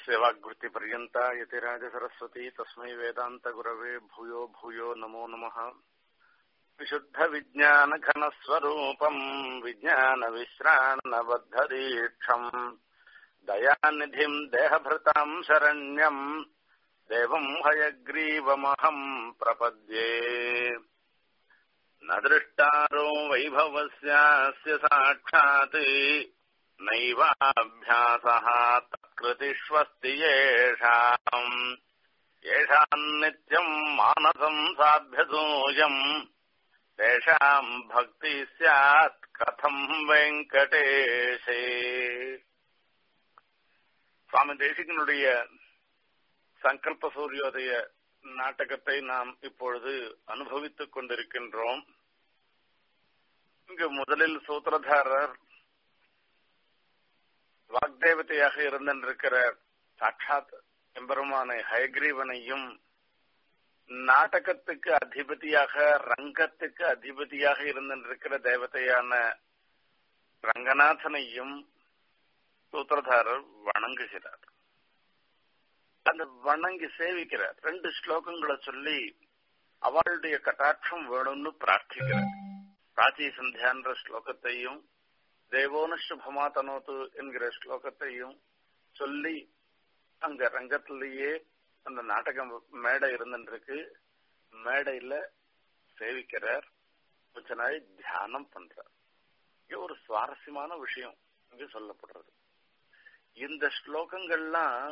यस्य वाग्वृत्तिपर्यन्ता यतिराजसरस्वती तस्मै वेदान्तगुरवे भूयो भूयो नमो नमः विशुद्धविज्ञानघनस्वरूपम् विज्ञानविश्राणबद्धदीक्षम् दयानिधिम् देहभृताम् शरण्यम् देवम् हयग्रीवमहम् प्रपद्ये न दृष्टारो वैभवस्यास्य साक्षात् नैवाभ्यासः तत्कृतिष्वस्ति येषाम् येषाम् नित्यम् मानसम् साभ्यसूयम् तेषाम् भक्ति स्यात् कथम् வெங்கடேஷே சுவாமி தேசிகனுடைய சங்கல்ப சூரியோதய நாடகத்தை நாம் இப்பொழுது அனுபவித்துக் கொண்டிருக்கின்றோம் இங்கு முதலில் சூத்திரதாரர் வாக்தேவதையாக இருந்திருக்கிற சாட்சாத் எம்பெருமானை ஹயக்ரீவனையும் நாடகத்துக்கு அதிபதியாக ரங்கத்துக்கு அதிபதியாக இருந்திருக்கிற தேவதையான ரங்கநாதனையும் சூத்திரதாரர் வணங்குகிறார் அந்த வணங்கி சேவிக்கிறார் ரெண்டு ஸ்லோகங்களை சொல்லி அவளுடைய கட்டாட்சம் வேணும்னு பிரார்த்திக்கிறார் பிராச்சி சந்தியான்ற ஸ்லோகத்தையும் தேவோன சுபமா தனோத்து என்கிற ஸ்லோகத்தையும் சொல்லி அங்க ரங்கத்திலேயே அந்த நாடகம் மேடை இருந்துருக்கு மேடையில சேவிக்கிறார் கொஞ்ச நாள் தியானம் பண்றார் இது ஒரு சுவாரஸ்யமான விஷயம் இங்க சொல்லப்படுறது இந்த ஸ்லோகங்கள்லாம்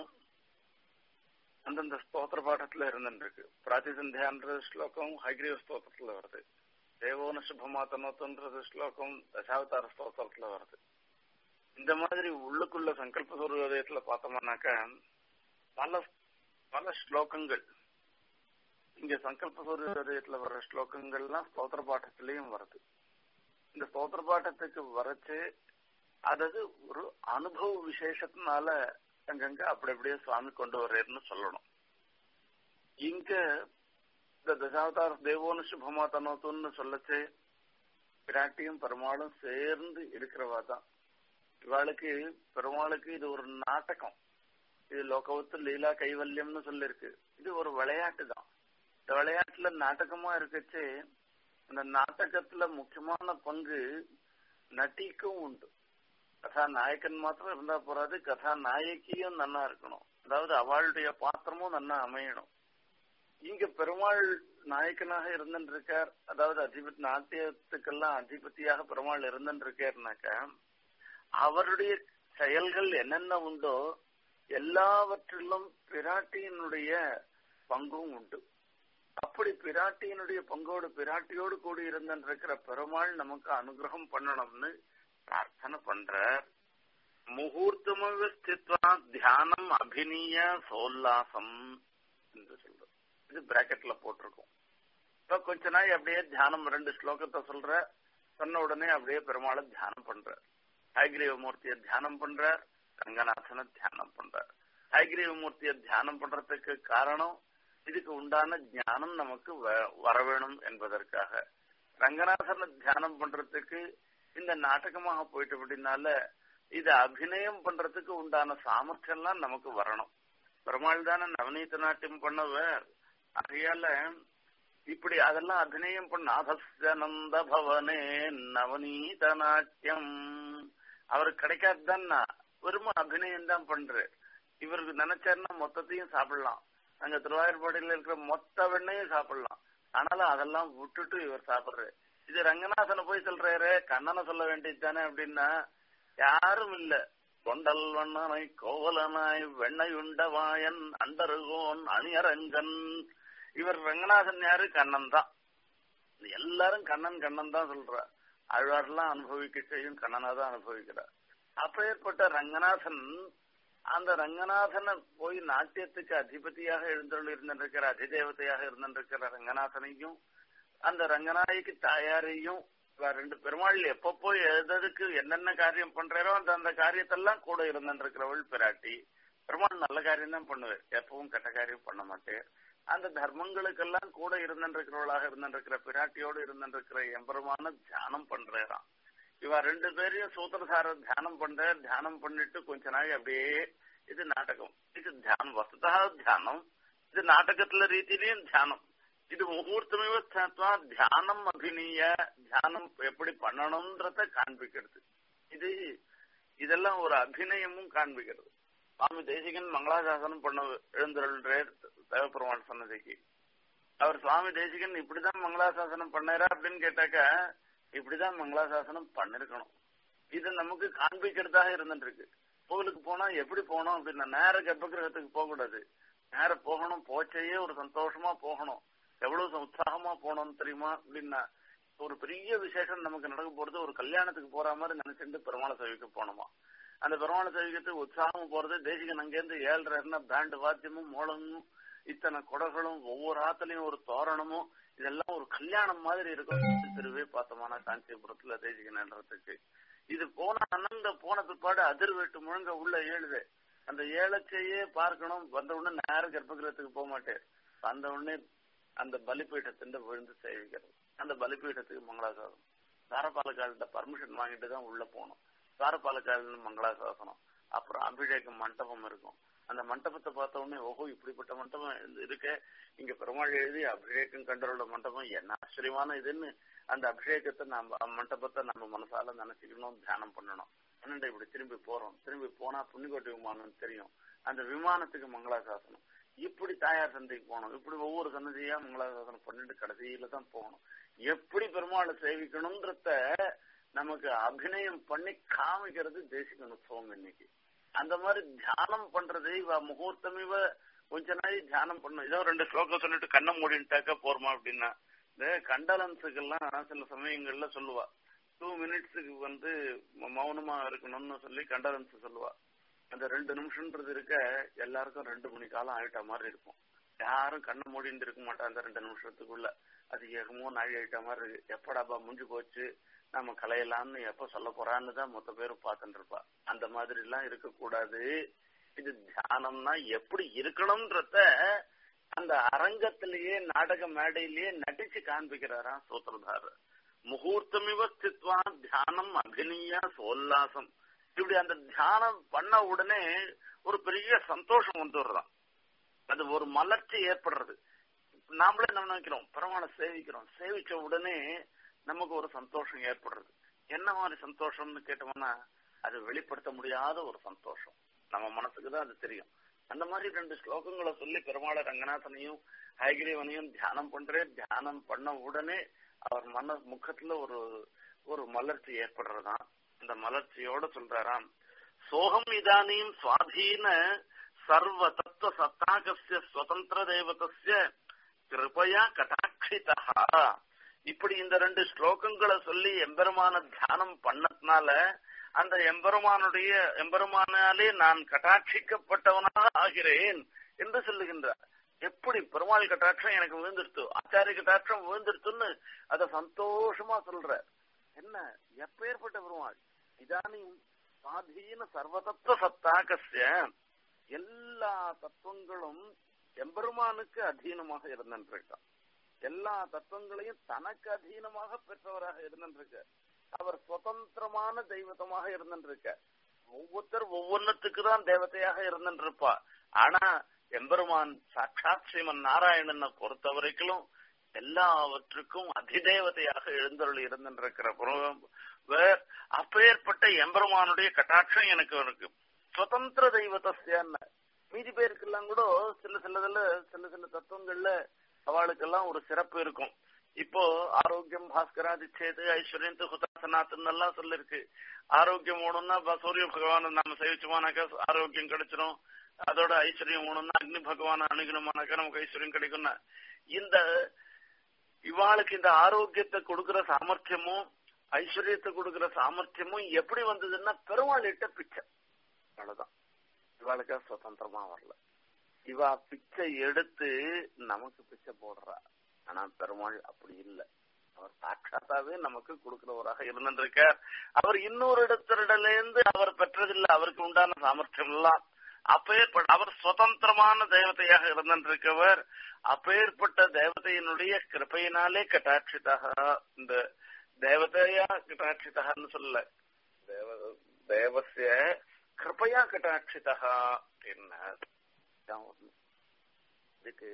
அந்தந்த ஸ்தோத்திர பாடத்துல இருந்துருக்கு பிராத்திசந்தியான்ற ஸ்லோகம் ஹைகிரீவ ஸ்தோத்திரத்துல வருது தேவோன சுபமாத்தனோத்துன்றது ஸ்லோகம் தசாவதார ஸ்தோத்திரத்துல வருது இந்த மாதிரி உள்ளுக்குள்ள சங்கல்ப சூரியோதயத்துல பார்த்தோம்னாக்கா பல பல ஸ்லோகங்கள் இங்க சங்கல்ப சூரியோதயத்துல வர்ற ஸ்லோகங்கள்லாம் ஸ்தோத்திர பாட்டத்திலையும் வருது இந்த ஸ்தோத்திர பாட்டத்துக்கு வரைச்சு அதாவது ஒரு அனுபவ விசேஷத்தினால அங்கங்க அப்படி அப்படியே சுவாமி கொண்டு வர்றேன்னு சொல்லணும் இங்க இந்த தசாவதார தேவோனு சுபமா தனோத்துன்னு சொல்லச்சு பிராட்டியும் பெருமாளும் சேர்ந்து இருக்கிறவா தான் இவாளுக்கு பெருமாளுக்கு இது ஒரு நாடகம் இது லோகவத்து லீலா கைவல்யம்னு சொல்லிருக்கு இது ஒரு விளையாட்டு தான் இந்த விளையாட்டுல நாடகமா இருக்கச்சு அந்த நாடகத்துல முக்கியமான பங்கு நட்டிக்கும் உண்டு கதா நாயக்கன் மாத்திரம் இருந்தா போறாது கதா நாயக்கியும் நன்னா இருக்கணும் அதாவது அவளுடைய பாத்திரமும் நன்னா அமையணும் இங்க பெருமாள் நாயக்கனாக இருந்துருக்கார் அதாவது அதிபதி நாட்டியத்துக்கெல்லாம் அதிபதியாக பெருமாள் இருந்துருக்காருனாக்கா அவருடைய செயல்கள் என்னென்ன உண்டோ எல்லாவற்றிலும் பிராட்டியினுடைய பங்கும் உண்டு அப்படி பிராட்டியினுடைய பங்கோடு பிராட்டியோடு கூடி இருந்திருக்கிற பெருமாள் நமக்கு அனுகிரகம் பண்ணணும்னு பிரார்த்தனை பண்ற முகூர்த்தமாக ஸ்தித்வா தியானம் அபிநீய சோல்லாசம் என்று சொல்ற இது பிராக்கெட்ல போட்டிருக்கோம் இப்ப கொஞ்ச நாள் அப்படியே தியானம் ரெண்டு ஸ்லோகத்தை சொல்ற சொன்ன உடனே அப்படியே பெருமாளை தியானம் பண்ற ஹைகிரீவ மூர்த்தியை தியானம் பண்ற ரங்கநாதனை தியானம் பண்ற ஹைகிரீவ மூர்த்தியை தியானம் பண்றதுக்கு காரணம் இதுக்கு உண்டான ஞானம் நமக்கு வர வேணும் என்பதற்காக ரங்கநாதனை தியானம் பண்றதுக்கு இந்த நாடகமாக போயிட்டு அப்படின்னால இது அபிநயம் பண்றதுக்கு உண்டான சாமர்த்தியம்லாம் நமக்கு வரணும் பெருமாள் தானே நவநீத நாட்டியம் பண்ணவர் ஆகையால இப்படி அதெல்லாம் அபிநயம் பண்ண அதஸ்யனந்த பவனே நவநீத நாட்டியம் அவருக்கு கிடைக்காதுதான் வெறும் அபிநயம் தான் பண்றாரு இவருக்கு நினைச்சாருன்னா மொத்தத்தையும் சாப்பிடலாம் அங்க திருவாயூர்பாடியில இருக்கிற மொத்த வெண்ணையும் சாப்பிடலாம் ஆனாலும் அதெல்லாம் விட்டுட்டு இவர் சாப்பிடுறாரு இது ரங்கநாதனை போய் சொல்றாரு கண்ணனை சொல்ல வேண்டியது தானே அப்படின்னா யாரும் இல்ல கொண்டல் வண்ணனை கோவலனாய் வெண்ணையுண்டவாயன் அண்டருகோன் அணியரங்கன் இவர் ரங்கநாதன் யாரு கண்ணன் தான் எல்லாரும் கண்ணன் கண்ணன் தான் சொல்ற அழ்வாரெல்லாம் அனுபவிக்க செய்யும் கண்ணனா தான் அனுபவிக்கிறார் அப்பேற்பட்ட ரங்கநாதன் அந்த ரங்கநாதனை போய் நாட்டியத்துக்கு அதிபதியாக எழுந்தருள் இருந்திருக்கிற அதிதேவதையாக இருந்திருக்கிற ரங்கநாதனையும் அந்த ரங்கநாயகி தாயாரையும் ரெண்டு பெருமாள் எப்பப்போ எதற்கு என்னென்ன காரியம் பண்றாரோ அந்த அந்த காரியத்தெல்லாம் கூட இருந்திருக்கிறவள் பிராட்டி பெருமாள் நல்ல காரியம் தான் பண்ணுவார் எப்பவும் கெட்ட காரியம் பண்ண மாட்டேன் அந்த தர்மங்களுக்கெல்லாம் கூட இருந்திருக்கிறவளாக இருந்திருக்கிற பிராட்டியோடு இருந்திருக்கிற எம்பெருமான தியானம் பண்றாராம் இவ ரெண்டு பேரையும் சூத்திரசார தியானம் பண்ற தியானம் பண்ணிட்டு கொஞ்ச நாள் அப்படியே இது நாடகம் இது தியானம் வசதா தியானம் இது நாடகத்துல ரீதியிலையும் தியானம் இது முகூர்த்தமே தியானம் அபிநீய தியானம் எப்படி பண்ணணும்ன்றத காண்பிக்கிறது இது இதெல்லாம் ஒரு அபிநயமும் காண்பிக்கிறது சுவாமி தேசிகன் மங்களாசாசனம் பண்ண எழுந்தருள்றே தேவப்பெருமாள் சன்னதிக்கு அவர் சுவாமி தேசிகன் இப்படிதான் மங்களாசாசனம் பண்ணாரா அப்படின்னு கேட்டாக்க இப்படிதான் மங்களாசாசனம் பண்ணிருக்கணும் இது நமக்கு காண்பிக்கிறதாக இருந்துட்டு இருக்கு கோவிலுக்கு போனா எப்படி போகணும் அப்படின்னா நேர கர்ப்பகிரகத்துக்கு போக கூடாது நேர போகணும் போச்சையே ஒரு சந்தோஷமா போகணும் எவ்வளவு உற்சாகமா போகணும்னு தெரியுமா அப்படின்னா ஒரு பெரிய விசேஷம் நமக்கு நடக்க போறது ஒரு கல்யாணத்துக்கு போற மாதிரி நினைச்சிட்டு பெருமாளை சேவிக்க போனோமா அந்த பெருமாளை சேவிக்கிறதுக்கு உற்சாகம் போறது தேசிகன் அங்கேருந்து ஏழ்ற பேண்டு வாத்தியமும் மோளமும் இத்தனை குடகளும் ஒவ்வொரு ஆத்துலயும் ஒரு தோரணமும் இதெல்லாம் ஒரு கல்யாணம் மாதிரி இருக்கும் திருவே பார்த்தோம்னா காஞ்சிபுரத்துல தேசிகன்றதுக்கு இது போன அனந்த போன பிற்பாடு அதிர்வேட்டு முழுங்க உள்ள ஏழுது அந்த ஏழச்சையே பார்க்கணும் வந்த உடனே நேர கர்ப்பகிரகத்துக்கு போக மாட்டேன் வந்த உடனே அந்த பலிபீட்டத்தின் விழுந்து சேவிக்கிறது அந்த பலிபீட்டத்துக்கு மங்களாசாசனம் சாரபாலக்கால்கிட்ட பர்மிஷன் வாங்கிட்டு தான் உள்ள போகணும் சாரபாலக்கால் மங்களாசாசனம் அப்புறம் அபிஷேகம் மண்டபம் இருக்கும் அந்த மண்டபத்தை பார்த்த உடனே ஓஹோ இப்படிப்பட்ட மண்டபம் இருக்க இங்க பெருமாள் எழுதி அபிஷேகம் கண்டரோட மண்டபம் என்ன ஆச்சரியமான இதுன்னு அந்த அபிஷேகத்தை நம்ம மண்டபத்தை நம்ம மனசால நினைச்சுக்கணும் தியானம் பண்ணணும் என்னண்டா இப்படி திரும்பி போறோம் திரும்பி போனா புண்ணிக்கோட்டை விமானம் தெரியும் அந்த விமானத்துக்கு மங்களாசாசனம் இப்படி தாயார் சந்தைக்கு போகணும் இப்படி ஒவ்வொரு சன்னதியா மங்களாசாசனம் பண்ணிட்டு கடைசியில தான் போகணும் எப்படி பெருமாளை சேவிக்கணும்ன்றத நமக்கு அபிநயம் பண்ணி காமிக்கிறது தேசிக உற்சவம் இன்னைக்கு அந்த மாதிரி தியானம் பண்றது இவ முகூர்த்தம் இவ கொஞ்ச நாள் தியானம் பண்ணும் ஏதோ ரெண்டு ஸ்லோகம் சொல்லிட்டு கண்ணை மூடிட்டாக்க போறோமா அப்படின்னா இந்த கண்டலன்ஸுக்கெல்லாம் சில சமயங்கள்ல சொல்லுவா டூ மினிட்ஸுக்கு வந்து மௌனமா இருக்கணும்னு சொல்லி கண்டலன்ஸ் சொல்லுவா அந்த ரெண்டு நிமிஷம்ன்றது இருக்க எல்லாருக்கும் ரெண்டு மணி காலம் ஆயிட்ட மாதிரி இருக்கும் யாரும் கண்ணை மூடிட்டு இருக்க மாட்டா அந்த ரெண்டு நிமிஷத்துக்குள்ள அது ஏகமோ நாழி ஆயிட்ட மாதிரி இருக்கு எப்படாப்பா முடிஞ்சு போச்சு நம்ம கலையலாம்னு எப்ப சொல்ல போறான்னு தான் மொத்த பேரும் பார்த்துட்டு இருப்பா அந்த மாதிரி எல்லாம் இருக்கக்கூடாது இது தியானம்னா எப்படி இருக்கணும்ன்றத அந்த அரங்கத்திலேயே நாடக மேடையிலேயே நடிச்சு காண்பிக்கிறாராம் சூத்திரதாரர் முகூர்த்தமிவ ஸ்தித்வா தியானம் அபிநீயா சோல்லாசம் இப்படி அந்த தியானம் பண்ண உடனே ஒரு பெரிய சந்தோஷம் வந்துடுறான் அது ஒரு மலர்ச்சி ஏற்படுறது நாமளே நம்ம நினைக்கிறோம் பெருமாளை சேவிக்கிறோம் சேவிச்ச உடனே நமக்கு ஒரு சந்தோஷம் ஏற்படுறது என்ன மாதிரி சந்தோஷம்னு கேட்டோம்னா அது வெளிப்படுத்த முடியாத ஒரு சந்தோஷம் நம்ம மனசுக்கு தான் அது தெரியும் அந்த மாதிரி ரெண்டு ஸ்லோகங்களை சொல்லி பெருமாள ரங்கநாதனையும் ஹயகிரீவனையும் தியானம் பண்றேன் தியானம் பண்ண உடனே அவர் மன முகத்துல ஒரு ஒரு மலர்ச்சி ஏற்படுறதாம் அந்த மலர்ச்சியோட சொல்றாராம் சோகம் இதானியும் சுவாதீன சர்வ தத்துவ சத்தாகசிய சுதந்திர தேவதஸ்ய கிருபையா கட்டாட்சிதா இப்படி இந்த ரெண்டு ஸ்லோகங்களை சொல்லி எம்பெருமான தியானம் பண்ணதுனால அந்த எம்பெருமானுடைய எம்பெருமானாலே நான் கட்டாட்சிக்கப்பட்டவனாக ஆகிறேன் என்று சொல்லுகின்றார் எப்படி பெருமாள் கட்டாட்சம் எனக்கு விழுந்துருத்து ஆச்சாரிய கட்டாட்சம் விழுந்துருத்துன்னு அத சந்தோஷமா சொல்ற என்ன எப்பேற்பட்ட பெருமாள் இதானியும் சுவாதீன சர்வதத்துவ சத்தாகசிய எல்லா தத்துவங்களும் எம்பெருமானுக்கு அதீனமாக இருந்திருக்கான் எல்லா தத்துவங்களையும் தனக்கு அதீனமாக பெற்றவராக இருந்திருக்க அவர் சுதந்திரமான தெய்வத்தமாக இருந்திருக்க ஒவ்வொருத்தர் ஒவ்வொன்னுத்துக்கு தான் தேவதையாக இருந்திருப்பா ஆனா எம்பெருமான் சாட்சாத் ஸ்ரீமன் நாராயணனை பொறுத்த வரைக்கும் எல்லாவற்றுக்கும் அதிதேவதையாக எழுந்தருள் இருந்திருக்கிற அப்பேற்பட்ட எம்பெருமானுடைய கட்டாட்சம் எனக்கு இருக்கு சுதந்திர தெய்வத்தஸ்யான்னு மீதி பேருக்கெல்லாம் கூட சில சிலதுல சில சில தத்துவங்கள்ல அவளுக்கெல்லாம் ஒரு சிறப்பு இருக்கும் இப்போ ஆரோக்கியம் பாஸ்கராதி சேது ஐஸ்வர்யத்து ஹுதாசனாத்துன்னு எல்லாம் சொல்லிருக்கு ஆரோக்கியம் ஓணும்னா சூரிய பகவான் நம்ம சேவிச்சோமானாக்கா ஆரோக்கியம் கிடைச்சிரும் அதோட ஐஸ்வர்யம் ஓணும்னா அக்னி பகவான் அணுகணுமானாக்கா நமக்கு ஐஸ்வர்யம் கிடைக்கும்னா இந்த இவாளுக்கு இந்த ஆரோக்கியத்தை கொடுக்கிற சாமர்த்தியமும் ஐஸ்வர்யத்தை கொடுக்கிற சாமர்த்தியமும் எப்படி வந்ததுன்னா பெருமாள் இட்ட பிச்சை அவ்வளவுதான் இவாளுக்கா சுதந்திரமா வரல இவா பிச்சை எடுத்து நமக்கு பிச்சை போடுறா ஆனா பெருமாள் அப்படி இல்லை அவர் சாட்சாத்தாவே நமக்கு கொடுக்கிறவராக இருந்திருக்கார் அவர் இன்னொரு இடத்திடல இருந்து அவர் பெற்றதில்லை அவருக்கு உண்டான சாமர்த்தியம் எல்லாம் அப்பேற்பட்ட அவர் சுதந்திரமான தேவதையாக இருந்திருக்கவர் அப்பேற்பட்ட தேவதையினுடைய கிருப்பையினாலே கட்டாட்சிதாக இந்த தேவதையா கட்டாட்சிதான்னு சொல்ல தேவ தேவசிய கிருபையா கட்டாட்சிதா அப்படின்னார் இதுக்கு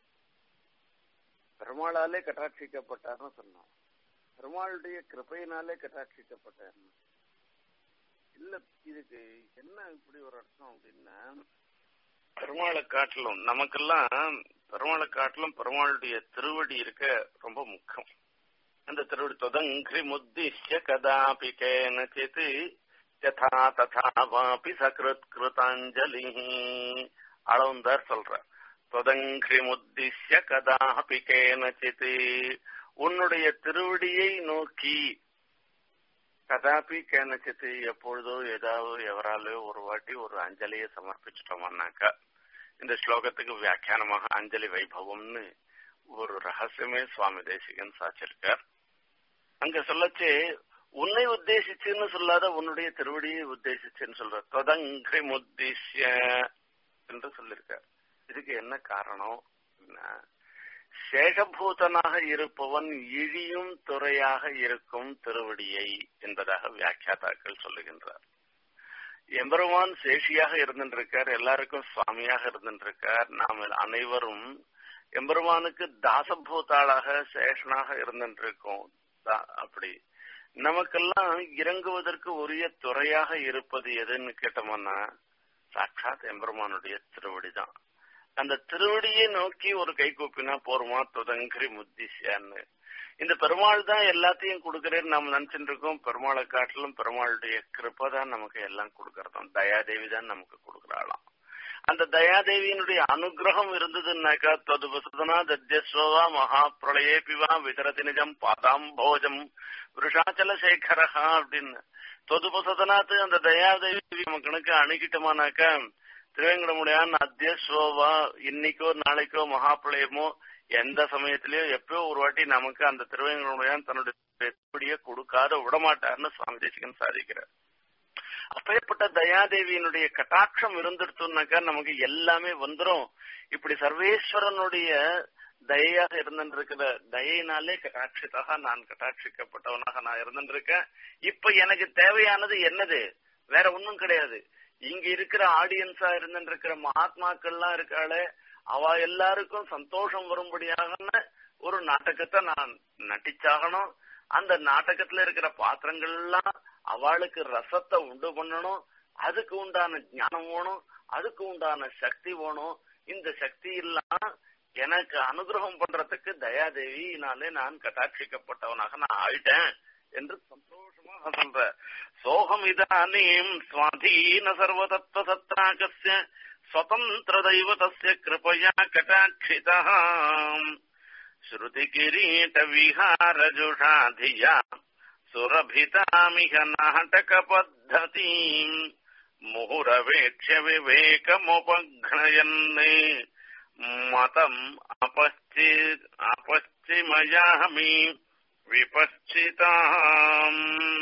பெருமாளாலே கட்டாட்சிக்கப்பட்டார்னு சொன்னோம் பெருமாளுடைய கிருப்பையினாலே கட்டாட்சிக்கப்பட்டார்னு இல்ல இதுக்கு என்ன இப்படி ஒரு அர்த்தம் அப்படின்னா பெருமாளை காட்டிலும் நமக்கெல்லாம் பெருமாளை காட்டிலும் பெருமாளுடைய திருவடி இருக்க ரொம்ப முக்கியம் அந்த திருவடி தொதங்கிரி முத்திஷ்ய கதாபி கேனச்சித் யதா ததா வாபி சகிருத் கிருதாஞ்சலி அளவுந்தார் சொல்ற தொதங்கிரி முத்திஷ்ய கதாபி கேனச்சித் உன்னுடைய திருவடியை நோக்கி கதாபி கேனச்சித்து எப்பொழுதோ ஏதாவது எவராலோ ஒரு வாட்டி ஒரு அஞ்சலியை சமர்ப்பிச்சிட்டோம்னாக்கா இந்த ஸ்லோகத்துக்கு வியாக்கியானமாக அஞ்சலி வைபவம்னு ஒரு ரகசியமே சுவாமி தேசிகன் சாச்சிருக்கார் அங்க சொல்லச்சு உன்னை உத்தேசிச்சுன்னு சொல்லாத உன்னுடைய திருவடியை உத்தேசிச்சுன்னு சொல்ற தொதங்கிரி முத்திஷ்ய என்று சொல்லியிருக்கார் இதுக்கு என்ன காரணம் சேஷபூதனாக இருப்பவன் இழியும் துறையாக இருக்கும் திருவடியை என்பதாக வியாக்கியாதாக்கள் சொல்லுகின்றார் எம்பெருமான் சேஷியாக இருந்திருக்கார் எல்லாருக்கும் சுவாமியாக இருந்திருக்கார் நாம் அனைவரும் எம்பெருமானுக்கு தாசபூத்தாளாக சேஷனாக இருந்திருக்கோம் அப்படி நமக்கெல்லாம் இறங்குவதற்கு உரிய துறையாக இருப்பது எதுன்னு கேட்டோம்னா சாட்சாத் எம்பெருமானுடைய திருவடி தான் அந்த திருவடியை நோக்கி ஒரு கை கூப்பினா போருமா துதங்கிரி முத்திசியான்னு இந்த பெருமாள் தான் எல்லாத்தையும் கொடுக்கறேன்னு நம்ம நினைச்சிட்டு இருக்கோம் பெருமாளை காட்டிலும் பெருமாளுடைய கிருப்பை தான் நமக்கு எல்லாம் கொடுக்கறதும் தயாதேவி தான் நமக்கு கொடுக்கறாளாம் அந்த தயாதேவியினுடைய அனுகிரகம் இருந்ததுன்னாக்கா தொதுபசுதனா தத்யஸ்வா மகா பிரளயேபிவா விதரதி நிஜம் பாதாம் போஜம் விருஷாச்சல சேகரஹா அப்படின்னு தொதுபசுதனாத்து அந்த தயாதேவி நம்ம கணக்கு அணுகிட்டோமானாக்கா திருவேங்கடமுடியான் அத்தியஸ்வோவா இன்னைக்கோ நாளைக்கோ மகாபிரளயமோ எந்த சமயத்திலயோ எப்பயோ ஒரு வாட்டி நமக்கு அந்த திருவேங்கடமுடியான் தன்னுடைய கொடுக்காத விடமாட்டார்னு சுவாமி தேசிகன் சாதிக்கிறார் அப்பேற்பட்ட தயாதேவியினுடைய கட்டாட்சம் இருந்துடுத்துனாக்கா நமக்கு எல்லாமே வந்துரும் இப்படி சர்வேஸ்வரனுடைய தயையாக இருந்திருக்கிற தயையினாலே கட்டாட்சித்தாக நான் கட்டாட்சிக்கப்பட்டவனாக நான் இருந்திருக்கேன் இப்ப எனக்கு தேவையானது என்னது வேற ஒன்னும் கிடையாது இங்க இருக்கிற ஆடியன்ஸா இருந்திருக்கிற மகாத்மாக்கள்லாம் இருக்காளே அவ எல்லாருக்கும் சந்தோஷம் வரும்படியாக ஒரு நாடகத்தை நான் நட்டிச்சாகணும் அந்த நாடகத்துல இருக்கிற பாத்திரங்கள் எல்லாம் அவளுக்கு ரசத்தை உண்டு பண்ணணும் அதுக்கு உண்டான ஞானம் வேணும் அதுக்கு உண்டான சக்தி வேணும் இந்த சக்தி எல்லாம் எனக்கு அனுகிரகம் பண்றதுக்கு தயாதேவினாலே நான் கட்டாட்சிக்கப்பட்டவனாக நான் ஆயிட்டேன் என்று சந்தோஷமாக சொல்ற சோகம் இதானீம் சுவாதீன சர்வதத்துவ சத்ராகஸ்ய ஸ்வதந்திர தெய்வதஸ்ய கிருபயா கட்டாட்சிதா ஸ்ருதி கிரீட விஹாரஜுஷா धिया सुरभितामिह नाटकपद्धतीम् मुहुरवेक्ष्य विवेकमुपघ्नयन् मतम् अपश्चि अपश्चिमयामि விபச்சிதாம்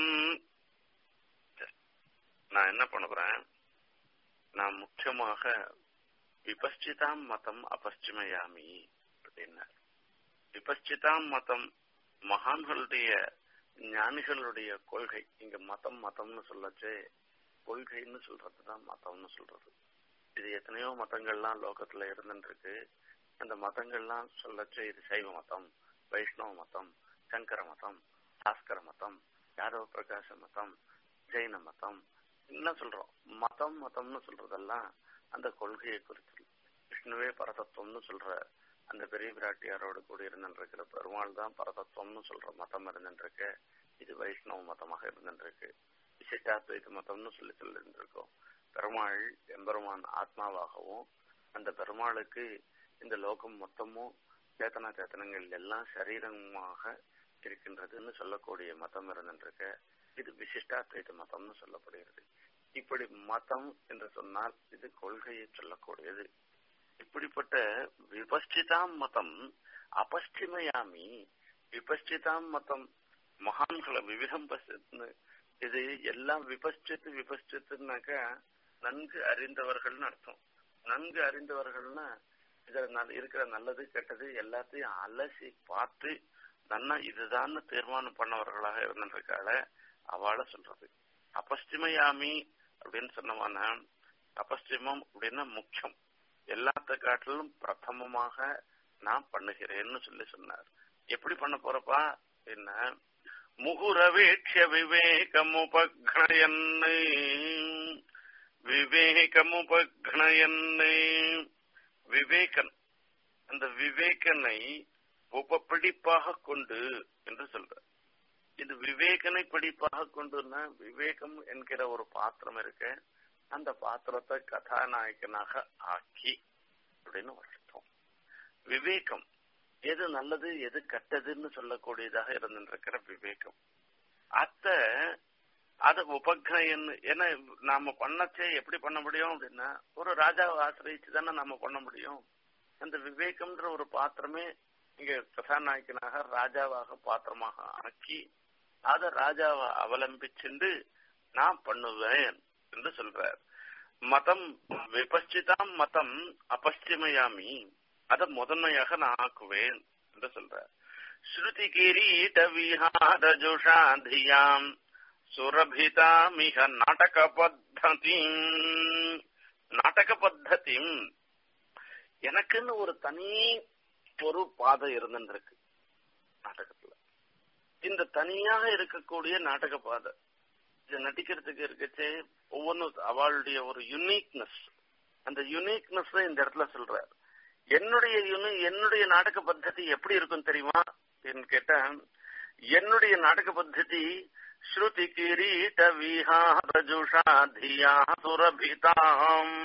நான் என்ன பண்ண போறேன் நான் முக்கியமாக விபச்சிதாம் மதம் அபஸ்டிமயாமி அப்படின்னார் விபச்சிதாம் மதம் மகான்களுடைய ஞானிகளுடைய கொள்கை இங்க மதம் மதம்னு சொல்லச்சு கொள்கைன்னு சொல்றதுதான் மதம்னு சொல்றது இது எத்தனையோ மதங்கள்லாம் லோகத்துல இருந்துருக்கு அந்த மதங்கள்லாம் சொல்லச்சு இது சைவ மதம் வைஷ்ணவ மதம் சங்கர மதம் பாஸ்கர மதம் யாதவ பிரகாச மதம் ஜெயின மதம் என்ன சொல்றோம் மதம் மதம்னு சொல்றதெல்லாம் அந்த கொள்கையை குறித்து விஷ்ணுவே பரதத்துவம்னு சொல்ற அந்த பெரிய பிராட்டியாரோடு கூட இருந்துருக்கிற பெருமாள் தான் பரதத்துவம்னு சொல்ற மதம் இருந்துருக்கு இது வைஷ்ணவ மதமாக இருந்துருக்கு விசிஷ்டாத்வைத மதம்னு சொல்லி சொல்லிருந்திருக்கோம் பெருமாள் எம்பெருமான் ஆத்மாவாகவும் அந்த பெருமாளுக்கு இந்த லோகம் மொத்தமும் சேத்தனா சேத்தனங்கள் எல்லாம் சரீரமாக இருக்கின்றதுன்னு சொல்லக்கூடிய மதம் இருந்துருக்கு இது விசிஷ்டாத்வைத மதம்னு சொல்லப்படுகிறது இப்படி மதம் என்று சொன்னால் இது கொள்கையை சொல்லக்கூடியது இப்படிப்பட்ட விபஸ்டிதாம் மதம் அபஸ்டிமயாமி விபஸ்டிதாம் மதம் மகான்களை விவிதம் பசித்து இது எல்லாம் விபஸ்டித்து விபஸ்டித்துனாக்கா நன்கு அறிந்தவர்கள்னு அர்த்தம் நன்கு அறிந்தவர்கள்னா இதுல இருக்கிற நல்லது கெட்டது எல்லாத்தையும் அலசி பார்த்து நன்னா இதுதான் தீர்மானம் பண்ணவர்களாக இருந்திருக்காள அவளை சொல்றது அபஸ்டிமயாமி அப்படின்னு சொன்னவானா அபஸ்டிமம் அப்படின்னா முக்கியம் எல்லாத்த காட்டிலும் பிரதமமாக நான் பண்ணுகிறேன்னு சொல்லி சொன்னார் எப்படி பண்ண போறப்பா என்ன முகுரவேட்ச விவேகமுபக்னயன்னு விவேகமுபக்னயன்னு விவேகன் அந்த விவேகனை உபப்பிடிப்பாக கொண்டு என்று சொல்ற இது விவேகனை பிடிப்பாக கொண்டுன்னா விவேகம் என்கிற ஒரு பாத்திரம் இருக்கு அந்த பாத்திரத்தை கதாநாயகனாக ஆக்கி அப்படின்னு அர்த்தம் விவேகம் எது நல்லது எது கெட்டதுன்னு சொல்லக்கூடியதாக இருந்துருக்கிற விவேகம் அத்த அத உபக்னயன் ஏன்னா நாம பண்ணச்சே எப்படி பண்ண முடியும் அப்படின்னா ஒரு ராஜாவை ஆசிரியிச்சு தானே நாம பண்ண முடியும் அந்த விவேகம்ன்ற ஒரு பாத்திரமே இங்க கதாநாயகனாக ராஜாவாக பாத்திரமாக ஆக்கி அத ராஜாவை அவலம்பிச்சுண்டு நான் பண்ணுவேன் என்று சொல்றார் மதம் விபச்சிதாம் மதம் அபஸ்டிமயாமி அத முதன்மையாக நான் ஆக்குவேன் என்று சொல்றார் ஸ்ருதி கிரீட விஹாரஜுஷாதியாம் சுரபிதாமிக நாடக பத்ததி நாடக பத்ததி எனக்குன்னு ஒரு தனி ஒரு பாதை இருந்துருக்கு நாடகத்துல இந்த தனியாக இருக்கக்கூடிய நாடக பாதை இது நடிக்கிறதுக்கு இருக்கச்சே ஒவ்வொன்றும் அவளுடைய ஒரு யுனிக்னஸ் அந்த யுனிக்னஸ் இந்த இடத்துல சொல்றார் என்னுடைய யுனி என்னுடைய நாடக பத்ததி எப்படி இருக்கும் தெரியுமா அப்படின்னு கேட்டா என்னுடைய நாடக பத்ததி ஸ்ருதி கிரீட விஹாரஜுஷா தியா சுரபிதாம்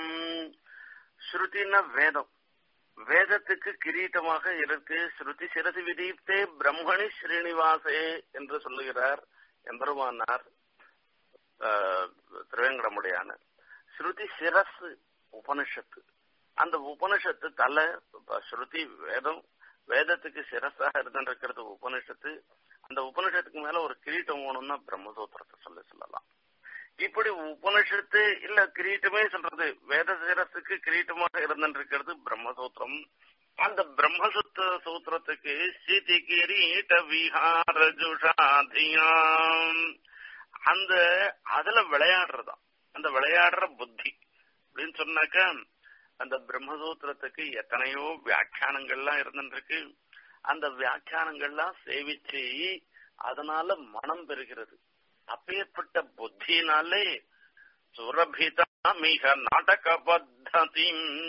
ஸ்ருதின வேதம் வேதத்துக்கு கிரீட்டமாக இருக்கு ஸ்ருதி சிரசி விதீப்தே பிரம்மணி ஸ்ரீனிவாசே என்று சொல்லுகிறார் எம்பெருமானார் திருவேங்கடமுடையான ஸ்ருதி சிரஸ் உபனிஷத்து அந்த உபனிஷத்து தலை ஸ்ருதி வேதம் வேதத்துக்கு சிரஸாக இருந்திருக்கிறது உபனிஷத்து அந்த உபனிஷத்துக்கு மேல ஒரு கிரீட்டம் வேணும்னா பிரம்மசூத்திரத்தை சொல்ல சொல்லலாம் இப்படி உபனிஷத்து இல்ல கிரீட்டமே சொல்றது வேத சிரஸுக்கு கிரீட்டமாக இருந்திருக்கிறது பிரம்மசூத்திரம் அந்த பிரம்மசூத்திர சூத்திரத்துக்கு ஸ்ரீதி கிரீட விஹாரஜுஷாதியாம் அந்த அதுல விளையாடுறதாம் அந்த விளையாடுற புத்தி அப்படின்னு சொன்னாக்க அந்த பிரம்மசூத்திரத்துக்கு எத்தனையோ வியாக்கியானங்கள்லாம் இருந்துருக்கு அந்த வியாக்கியானங்கள்லாம் சேவிச்சு அதனால மனம் பெறுகிறது அப்பேற்பட்ட புத்தினாலே சுரபிதா மிக நாடக பத்ததி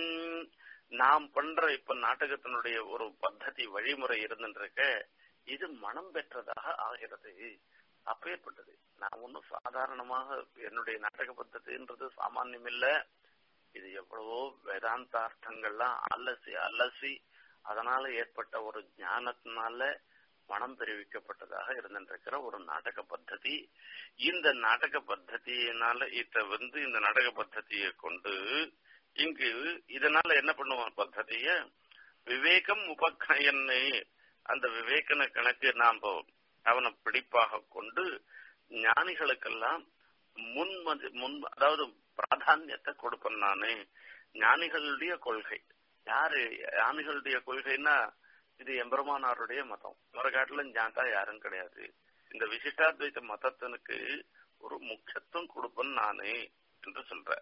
நாம் பண்ற இப்ப நாடகத்தினுடைய ஒரு பத்ததி வழிமுறை இருந்துருக்க இது மனம் பெற்றதாக ஆகிறது அப்பேற்பட்டது நான் ஒன்னும் சாதாரணமாக என்னுடைய நாடக பத்ததின்றது சாமானியம் இல்ல இது எவ்வளவோ வேதாந்தார்த்தங்கள்லாம் அலசி அலசி அதனால ஏற்பட்ட ஒரு ஞானத்தினால மனம் தெரிவிக்கப்பட்டதாக இருந்திருக்கிற ஒரு நாடக பத்ததி இந்த நாடக பத்ததியினால இத வந்து இந்த நாடக பத்ததியை கொண்டு இங்கு இதனால என்ன பண்ணுவான் பத்ததிய விவேகம் உபக்கயன்னு அந்த விவேகன கணக்கு நாம அவனை பிடிப்பாக கொண்டு ஞானிகளுக்கெல்லாம் முன்மதி முன் அதாவது பிராதானியத்தை கொடுப்பேன் நானு ஞானிகளுடைய கொள்கை யாரு ஞானிகளுடைய கொள்கைன்னா இது எம்பெருமானாருடைய மதம் மறுகாட்டுல ஞாத்தா யாரும் கிடையாது இந்த விசிஷ்டாத்வைத மதத்தினுக்கு ஒரு முக்கியத்துவம் கொடுப்பேன் நானு என்று சொல்ற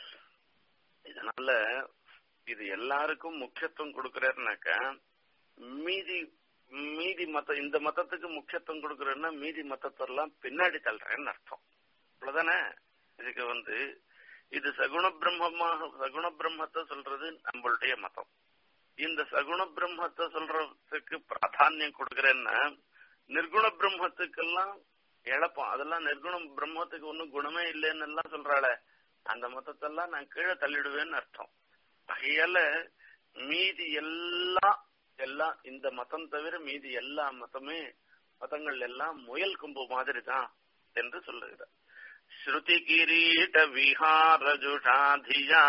இதனால இது எல்லாருக்கும் முக்கியத்துவம் கொடுக்கறாருனாக்க மீதி மீதி மத்த இந்த மதத்துக்கு முக்கியத்துவம் கொடுக்கறேன்னா மீதி மதத்தெல்லாம் பின்னாடி தள்ளுறேன்னு அர்த்தம் அவ்வளவுதானே இதுக்கு வந்து இது சகுண பிரம்மமாக சகுண பிரம்மத்தை சொல்றது நம்மளுடைய மதம் இந்த சகுண பிரம்மத்தை சொல்றதுக்கு பிராதானியம் கொடுக்கறேன்னா நிர்குண பிரம்மத்துக்கெல்லாம் இழப்போம் அதெல்லாம் நிர்குண பிரம்மத்துக்கு ஒன்னும் குணமே இல்லைன்னு எல்லாம் சொல்றாள அந்த மதத்தெல்லாம் நான் கீழே தள்ளிடுவேன்னு அர்த்தம் ஆகையால மீதி எல்லாம் எல்லாம் இந்த மதம் தவிர மீதி எல்லா மதமே மதங்கள் எல்லாம் முயல் கொம்பு மாதிரி தான் என்று சொல்லுகிறார் ஸ்ருதி கிரீட விஹாரஜுஷாதியா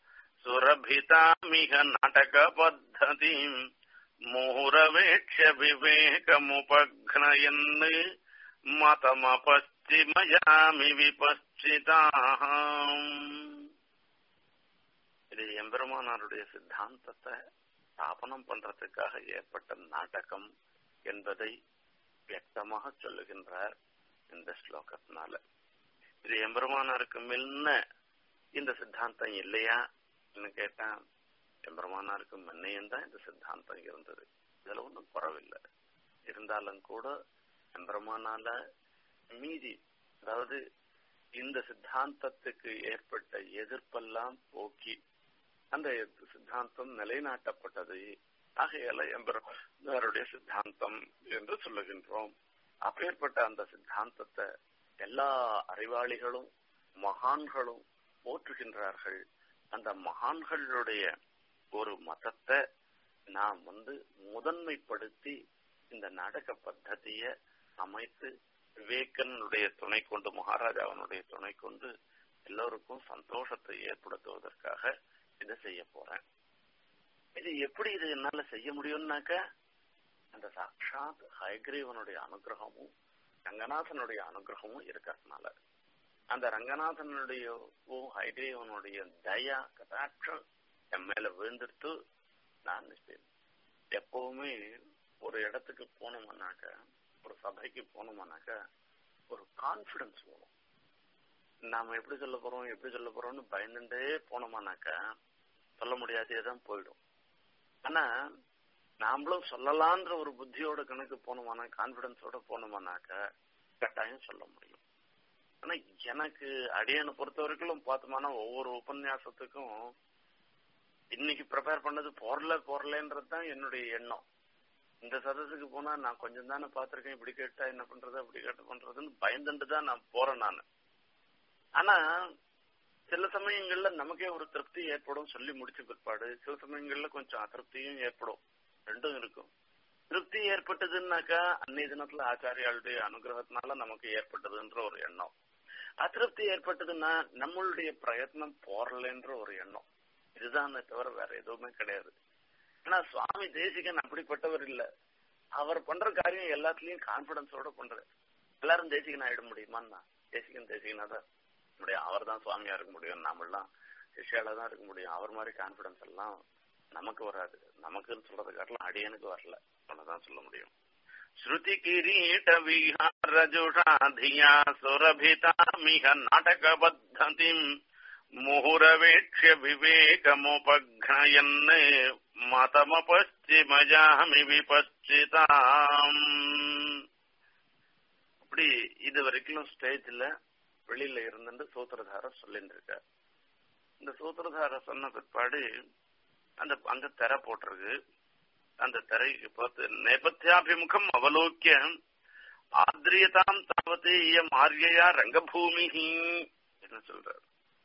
சுரபிதாமிக நாடக பத்ததி முஹுரவேட்ச விவேகமுபக்னயன்னு மதமபஸ்திமயாமி விபஸ்சிதாம் இது எம்பெருமானாருடைய சித்தாந்தத்தை ஸ்தாபனம் பண்றதுக்காக ஏற்பட்ட நாடகம் என்பதை வியக்தமாக சொல்லுகின்றார் இந்த ஸ்லோகத்தினால இது எம்பெருமானாருக்கு முன்ன இந்த சித்தாந்தம் இல்லையா கேட்டா எம்பெருமானாருக்கு முன்னையும் தான் இந்த சித்தாந்தம் இருந்தது இதுல ஒன்றும் குறவில்லை இருந்தாலும் கூட எம்பெருமானால மீதி அதாவது இந்த சித்தாந்தத்துக்கு ஏற்பட்ட எதிர்ப்பெல்லாம் போக்கி அந்த சித்தாந்தம் நிலைநாட்டப்பட்டது ஆகையால எம்பெருமாருடைய சித்தாந்தம் என்று சொல்லுகின்றோம் அப்பேற்பட்ட அந்த சித்தாந்தத்தை எல்லா அறிவாளிகளும் மகான்களும் போற்றுகின்றார்கள் அந்த மகான்களுடைய ஒரு மதத்தை நாம் வந்து முதன்மைப்படுத்தி இந்த நாடக பத்ததிய அமைத்து விவேகனுடைய துணை கொண்டு மகாராஜாவனுடைய துணை கொண்டு எல்லோருக்கும் சந்தோஷத்தை ஏற்படுத்துவதற்காக இதை செய்ய போறேன் இது எப்படி இது என்னால செய்ய முடியும்னாக்க அந்த சாட்சாத் ஹயக்ரீவனுடைய அனுகிரகமும் ரங்கநாதனுடைய அனுகிரகமும் இருக்கிறதுனால அந்த ரங்கநாதனுடைய ஹைகிரீவனுடைய தயா கதாட்சம் என் மேல விழுந்துட்டு நான் நிச்சயம் எப்பவுமே ஒரு இடத்துக்கு போனோம்னாக்க ஒரு சபைக்கு போனோம்னாக்க ஒரு கான்பிடன்ஸ் வரும் நாம எப்படி சொல்ல போறோம் எப்படி சொல்ல போறோம்னு பயந்துட்டே போனோமானாக்க சொல்ல முடியாதே தான் போயிடும் ஆனா நாமளும் சொல்லலான்ற ஒரு புத்தியோட கணக்கு போனோமானா கான்பிடன்ஸோட போனோமானாக்க கட்டாயம் சொல்ல முடியும் ஆனா எனக்கு அடியனை பொறுத்த வரைக்கும் பார்த்தோம்னா ஒவ்வொரு உபன்யாசத்துக்கும் இன்னைக்கு ப்ரிப்பேர் பண்ணது போரல போரலன்றது தான் என்னுடைய எண்ணம் இந்த சதஸுக்கு போனா நான் கொஞ்சம் தானே பார்த்திருக்கேன் இப்படி கேட்டா என்ன பண்றது அப்படி கேட்ட பண்றதுன்னு பயந்துட்டு தான் நான் போறேன் நான் ஆனா சில சமயங்கள்ல நமக்கே ஒரு திருப்தி ஏற்படும் சொல்லி முடிச்ச பிற்பாடு சில சமயங்கள்ல கொஞ்சம் அதிருப்தியும் ஏற்படும் ரெண்டும் இருக்கும் திருப்தி ஏற்பட்டதுன்னாக்கா அன்னைய தினத்துல ஆச்சாரியாளுடைய அனுகிரகத்தினால நமக்கு ஏற்பட்டதுன்ற ஒரு எண்ணம் அதிருப்தி ஏற்பட்டதுன்னா நம்மளுடைய பிரயத்னம் போறலன்ற ஒரு எண்ணம் இதுதான் தவிர வேற எதுவுமே கிடையாது ஆனா சுவாமி தேசிகன் அப்படிப்பட்டவர் இல்ல அவர் பண்ற காரியம் எல்லாத்துலயும் கான்பிடன்ஸோட பண்றாரு எல்லாரும் தேசிகன் ஆயிட முடியுமான்னா தேசிகன் தேசிகனா தான் முடியும் அவர் தான் சுவாமியா இருக்க முடியும் நாமெல்லாம் சிஷியால தான் இருக்க முடியும் அவர் மாதிரி கான்பிடன்ஸ் எல்லாம் நமக்கு வராது நமக்குன்னு சொல்றது காட்டிலும் அடியனுக்கு வரல அவ்வளவுதான் சொல்ல முடியும் ஸ்ருதி கிரீட விஹாரஜுஷாதியா சுரபிதாமிக நாடக பத்ததிம் முहुरवेक्ष्य விவேகமுபக்னயன் மதமபஸ்திமஜாமி விபஸ்திதாம் அப்படி இது வரைக்கும் ஸ்டேஜ்ல வெளியில இருந்துட்டு சூத்திரதார சொல்லிட்டு இருக்க இந்த சூத்திரதார சொன்ன பிற்பாடு அந்த அங்க திரை போட்டிருக்கு அந்த திரைக்கு பார்த்து நேபத்தியாபிமுகம் அவலோக்கிய ஆத்ரியதாம் தாவது இயம் ஆரியயா ரங்கபூமி என்ன சொல்றாரு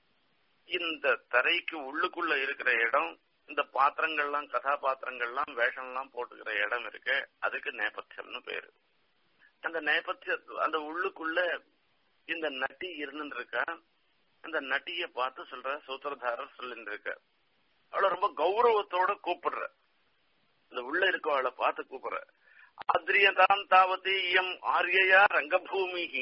இந்த தரைக்கு உள்ளுக்குள்ள இருக்கிற இடம் இந்த பாத்திரங்கள்லாம் கதாபாத்திரங்கள்லாம் வேஷம்லாம் போட்டுக்கிற இடம் இருக்கு அதுக்கு நேபத்தியம்னு பேரு அந்த நேபத்திய அந்த உள்ளுக்குள்ள இந்த நட்டி இருந்துட்டு இருக்கா அந்த நட்டிய பார்த்து சொல்ற சூத்திரதாரர் சொல்லிட்டு இருக்க அவளை ரொம்ப கௌரவத்தோட கூப்பிடுற இந்த உள்ள இருக்கவளை பார்த்து கூப்பிடுற ஆத்ரியதான் தாவது இயம் ஆரியயா ரங்கபூமிகி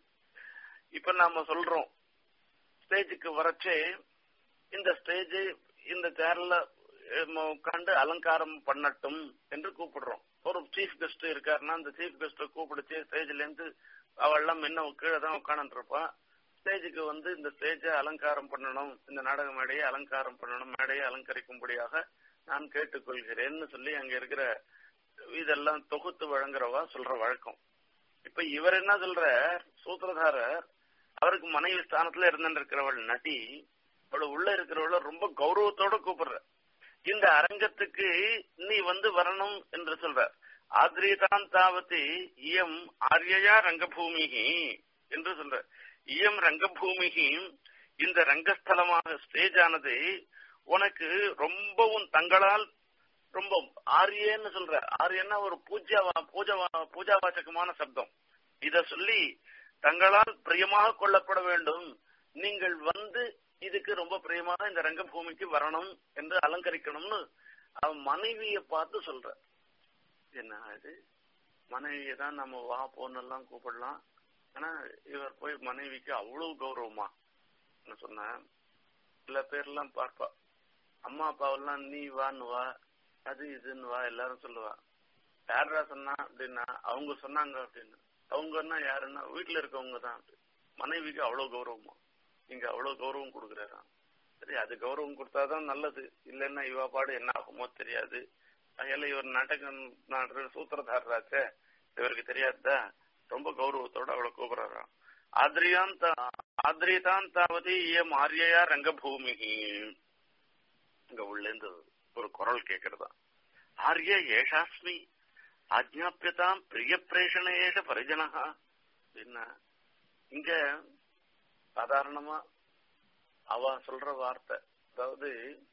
இப்ப நாம சொல்றோம் ஸ்டேஜுக்கு வரச்சே இந்த ஸ்டேஜ் இந்த சேர்ல உட்காந்து அலங்காரம் பண்ணட்டும் என்று கூப்பிடுறோம் ஒரு சீஃப் கெஸ்ட் இருக்காருன்னா அந்த சீஃப் கெஸ்ட கூப்பிடுச்சு ஸ்டேஜ்ல இருந்து அவள்லாம் முன்ன கீழே தான் உட்காந்துருப்பா ஸ்டேஜுக்கு வந்து இந்த ஸ்டேஜை அலங்காரம் பண்ணணும் இந்த நாடக மேடையை அலங்காரம் பண்ணணும் மேடையை அலங்கரிக்கும்படியாக நான் கேட்டுக்கொள்கிறேன்னு சொல்லி அங்க இருக்கிற இதெல்லாம் தொகுத்து வழங்குறவா சொல்ற வழக்கம் இப்ப இவர் என்ன சொல்ற சூத்திரதாரர் அவருக்கு மனைவி ஸ்தானத்துல இருந்துட்டு இருக்கிறவள் நடி அவளை உள்ள இருக்கிறவள ரொம்ப கௌரவத்தோட கூப்பிடுற இந்த அரங்கத்துக்கு நீ வந்து வரணும் என்று சொல்ற ஆத்ரீதான் தாவத்தி இயம் ஆரியயா ரங்கபூமிகி என்று சொல்ற இயம் ரங்கபூமிகி இந்த ரங்கஸ்தலமாக ஸ்டேஜ் ஆனது உனக்கு ரொம்பவும் தங்களால் ரொம்ப ஆரியன்னு சொல்ற ஆரியன்னா ஒரு பூஜா பூஜா பூஜாவாச்சகமான சப்தம் இத சொல்லி தங்களால் பிரியமாக கொள்ளப்பட வேண்டும் நீங்கள் வந்து இதுக்கு ரொம்ப பிரியமாக இந்த ரங்கபூமிக்கு வரணும் என்று அலங்கரிக்கணும்னு அவன் மனைவிய பார்த்து சொல்ற என்ன இது மனைவியை தான் நம்ம வா போன்னெல்லாம் கூப்பிடலாம் ஆனா இவர் போய் மனைவிக்கு அவ்வளவு கௌரவமா என்ன சொன்ன சில பேர்லாம் பார்ப்பா அம்மா அப்பாவெல்லாம் நீ வான்னு வா அது இதுன்னு வா எல்லாரும் சொல்லுவா யாரா சொன்னா அப்படின்னா அவங்க சொன்னாங்க அப்படின்னு அவங்கன்னா யாருன்னா வீட்டுல இருக்கவங்க தான் மனைவிக்கு அவ்வளவு கௌரவமா நீங்க அவ்வளவு கௌரவம் கொடுக்குறாராம் சரி அது கௌரவம் கொடுத்தாதான் நல்லது இல்லைன்னா இவா பாடு என்ன ஆகுமோ தெரியாது அதில் இவர் நாடகம் நாடுற சூத்திரதாரராச்சே இவருக்கு தெரியாதா ரொம்ப கௌரவத்தோட அவளை கூப்பிடுறாராம் ஆத்ரியான் ஆத்ரிதான் தாவது ஏம் ஆரியயா ரங்கபூமி இங்க உள்ளேந்து ஒரு குரல் கேக்குறதா ஆரிய ஏஷாஸ்மி ஆஜ்ஞாபியதாம் பிரிய பிரேஷண ஏஷ பரிஜனகா என்ன இங்க சாதாரணமா அவ சொல்ற வார்த்தை அதாவது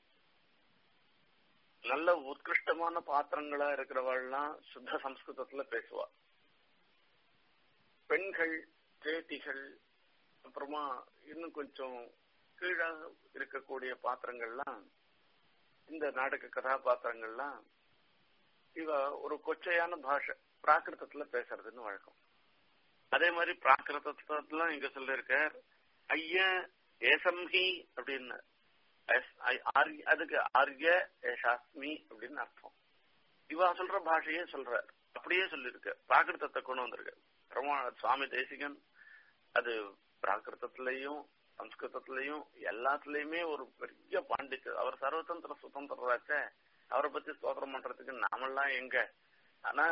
நல்ல உத்கிருஷ்டமான பாத்திரங்களா இருக்கிறவாள்லாம் சுத்த சம்ஸ்கிருதத்துல பேசுவா பெண்கள் பேட்டிகள் அப்புறமா இன்னும் கொஞ்சம் கீழாக இருக்கக்கூடிய பாத்திரங்கள்லாம் இந்த நாடக கதாபாத்திரங்கள்லாம் இவ ஒரு கொச்சையான பாஷை பிராகிருதத்துல பேசுறதுன்னு வழக்கம் அதே மாதிரி பிராகிருதத்துல இங்க சொல்லிருக்க ஐய ஏசம்ஹி அப்படின்னு அதுக்கு ஆர்ய ஏஷாஸ்மி அப்படின்னு அர்த்தம் இவா சொல்ற பாஷையே சொல்ற அப்படியே சொல்லிருக்க பிராகிருதத்தை கொண்டு வந்திருக்க பிரமா சுவாமி தேசிகன் அது பிராகிருதத்திலையும் சம்ஸ்கிருதத்திலையும் எல்லாத்துலயுமே ஒரு பெரிய பாண்டித்து அவர் சர்வதந்திர சுதந்திரராச்ச அவரை பத்தி ஸ்தோத்திரம் பண்றதுக்கு நாமெல்லாம் எங்க ஆனா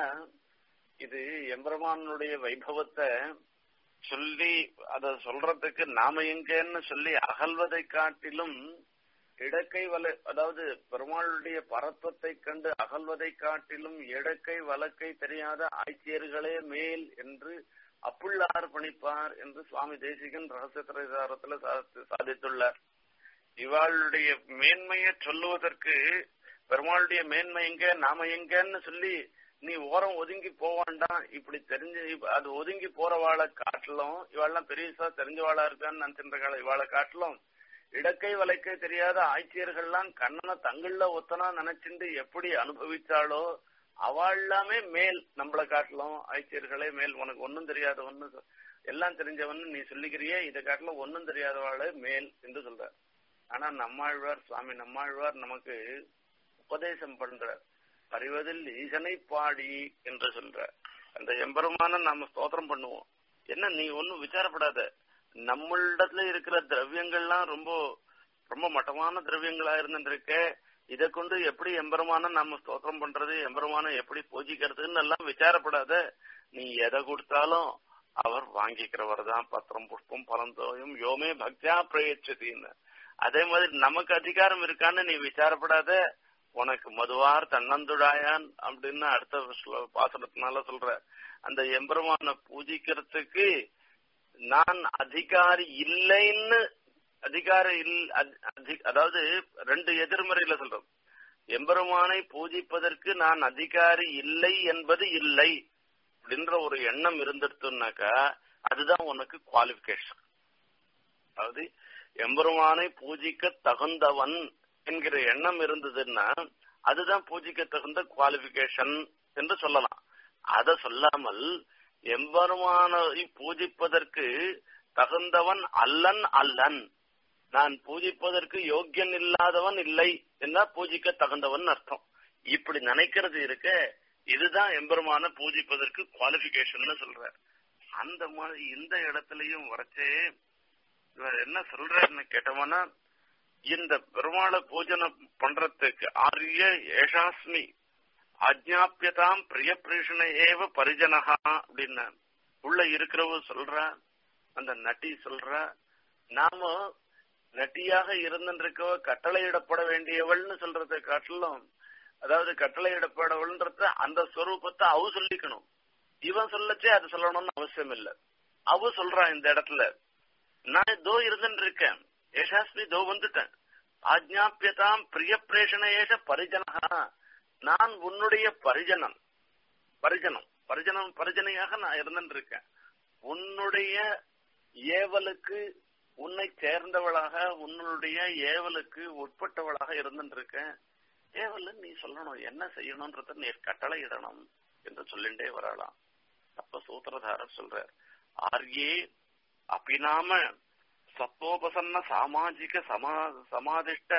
இது எம்பெருமானுடைய வைபவத்தை சொல்லி அத சொல்றதுக்கு நாம எங்கன்னு சொல்லி அகல்வதை காட்டிலும் இடக்கை வலை அதாவது பெருமாளுடைய பரத்வத்தை கண்டு அகல்வதை காட்டிலும் இடக்கை வழக்கை தெரியாத ஆய்ச்சியர்களே மேல் என்று அப்புள்ளார் பணிப்பார் என்று சுவாமி தேசிகன் ரகசிய திரைசாரத்துல சாதித்துள்ளார் இவாளுடைய மேன்மையை சொல்லுவதற்கு பெருமாளுடைய மேன்மை எங்க நாம எங்கன்னு சொல்லி நீ ஓரம் ஒதுங்கி போவாண்டாம் இப்படி தெரிஞ்சு அது ஒதுங்கி போறவாளை காட்டிலும் இவாள்லாம் பெரியசா தெரிஞ்சவாளா இருக்கான்னு நினைச்சின்ற கால இவாளை காட்டிலும் இடக்கை வலைக்கை தெரியாத ஆட்சியர்கள்லாம் கண்ணனை தங்கள்ல ஒத்தனா நினைச்சுண்டு எப்படி அனுபவிச்சாலோ அவள்லாமே மேல் நம்மளை காட்டிலும் ஆட்சியர்களே மேல் உனக்கு ஒன்னும் தெரியாத ஒண்ணு எல்லாம் தெரிஞ்சவன்னு நீ சொல்லிக்கிறியே இதை காட்டிலும் ஒன்னும் தெரியாதவாளே மேல் என்று சொல்ற ஆனா நம்மாழ்வார் சுவாமி நம்மாழ்வார் நமக்கு உபதேசம் பண்ற அறிவதில் ஈசனை பாடி என்று சொல்ற அந்த எம்பெருமான நாம ஸ்தோத்திரம் பண்ணுவோம் என்ன நீ ஒன்னும் விசாரப்படாத நம்மளிடத்துல இருக்கிற திரவியங்கள்லாம் ரொம்ப ரொம்ப மட்டமான திரவியங்களா இருந்துருக்க இதை கொண்டு எப்படி எம்பெருமான நம்ம ஸ்தோத்திரம் பண்றது எம்பெருமான எப்படி பூஜிக்கிறதுன்னு எல்லாம் விசாரப்படாத நீ எதை கொடுத்தாலும் அவர் வாங்கிக்கிறவர் தான் பத்திரம் புஷ்பம் பலந்தோயும் யோமே பக்தியா பிரயச்சதின்னு அதே மாதிரி நமக்கு அதிகாரம் இருக்கான்னு நீ விசாரப்படாத உனக்கு மதுவார் தன்னந்துடாயான் அப்படின்னு அடுத்த பாசனத்தினால சொல்ற அந்த எம்பெருமான பூஜிக்கிறதுக்கு நான் அதிகாரி இல்லைன்னு அதிகாரம் இல் அதாவது ரெண்டு எதிர்மறையில சொல்றோம் எம்பெருமானை பூஜிப்பதற்கு நான் அதிகாரி இல்லை என்பது இல்லை அப்படின்ற ஒரு எண்ணம் இருந்துட்டுனாக்கா அதுதான் உனக்கு குவாலிபிகேஷன் அதாவது எம்பெருமானை பூஜிக்க தகுந்தவன் என்கிற எண்ணம் இருந்ததுன்னா அதுதான் பூஜிக்க தகுந்த குவாலிபிகேஷன் என்று சொல்லலாம் அதை சொல்லாமல் எம்பெருமானை பூஜிப்பதற்கு தகுந்தவன் அல்லன் அல்லன் நான் பூஜிப்பதற்கு யோக்கியன் இல்லாதவன் இல்லை என்ன பூஜிக்க தகுந்தவன் அர்த்தம் இப்படி நினைக்கிறது இருக்க இதுதான் எம்பெருமான பூஜிப்பதற்கு குவாலிபிகேஷன் சொல்ற அந்த மாதிரி இந்த இடத்துலயும் வரைச்சே இவர் என்ன சொல்றாருன்னு கேட்டோம்னா இந்த பெருமாளை பூஜனை பண்றதுக்கு ஆரிய ஏஷாஸ்மி அஜாபியதாம் பிரிய பிரீஷண ஏவ பரிஜனகா அப்படின்னு உள்ள இருக்கிறவ சொல்றா அந்த நட்டி சொல்றா நாம நட்டியாக இருந்திருக்கவ கட்டளையிடப்பட வேண்டியவள்னு சொல்றதை காட்டிலும் அதாவது கட்டளையிடப்படவள்ன்றத அந்த ஸ்வரூபத்தை அவ சொல்லிக்கணும் இவன் சொல்லச்சே அது சொல்லணும்னு அவசியம் இல்ல அவ சொல்றான் இந்த இடத்துல நான் இதோ இருந்துட்டு இருக்கேன் ஏஷாஸ்மி தோ வந்துட்டேன் ஆஜ்ஞாபியதாம் பிரிய பிரேஷண ஏஷ பரிஜனகா நான் உன்னுடைய பரிஜனன் பரிஜனம் பரிஜனம் பரிஜனையாக நான் இருந்துட்டு இருக்கேன் உன்னுடைய ஏவலுக்கு உன்னை சேர்ந்தவளாக உன்னுடைய ஏவலுக்கு உட்பட்டவளாக இருந்துட்டு இருக்கேன் ஏவல் நீ சொல்லணும் என்ன செய்யணும்ன்றத நீ கட்டளை இடணும் என்று சொல்லிண்டே வரலாம் அப்ப சூத்திரதாரர் சொல்ற ஆர்யே அபிநாம சத்தோபசன்ன சாமாஜிக சமா சமாதிஷ்ட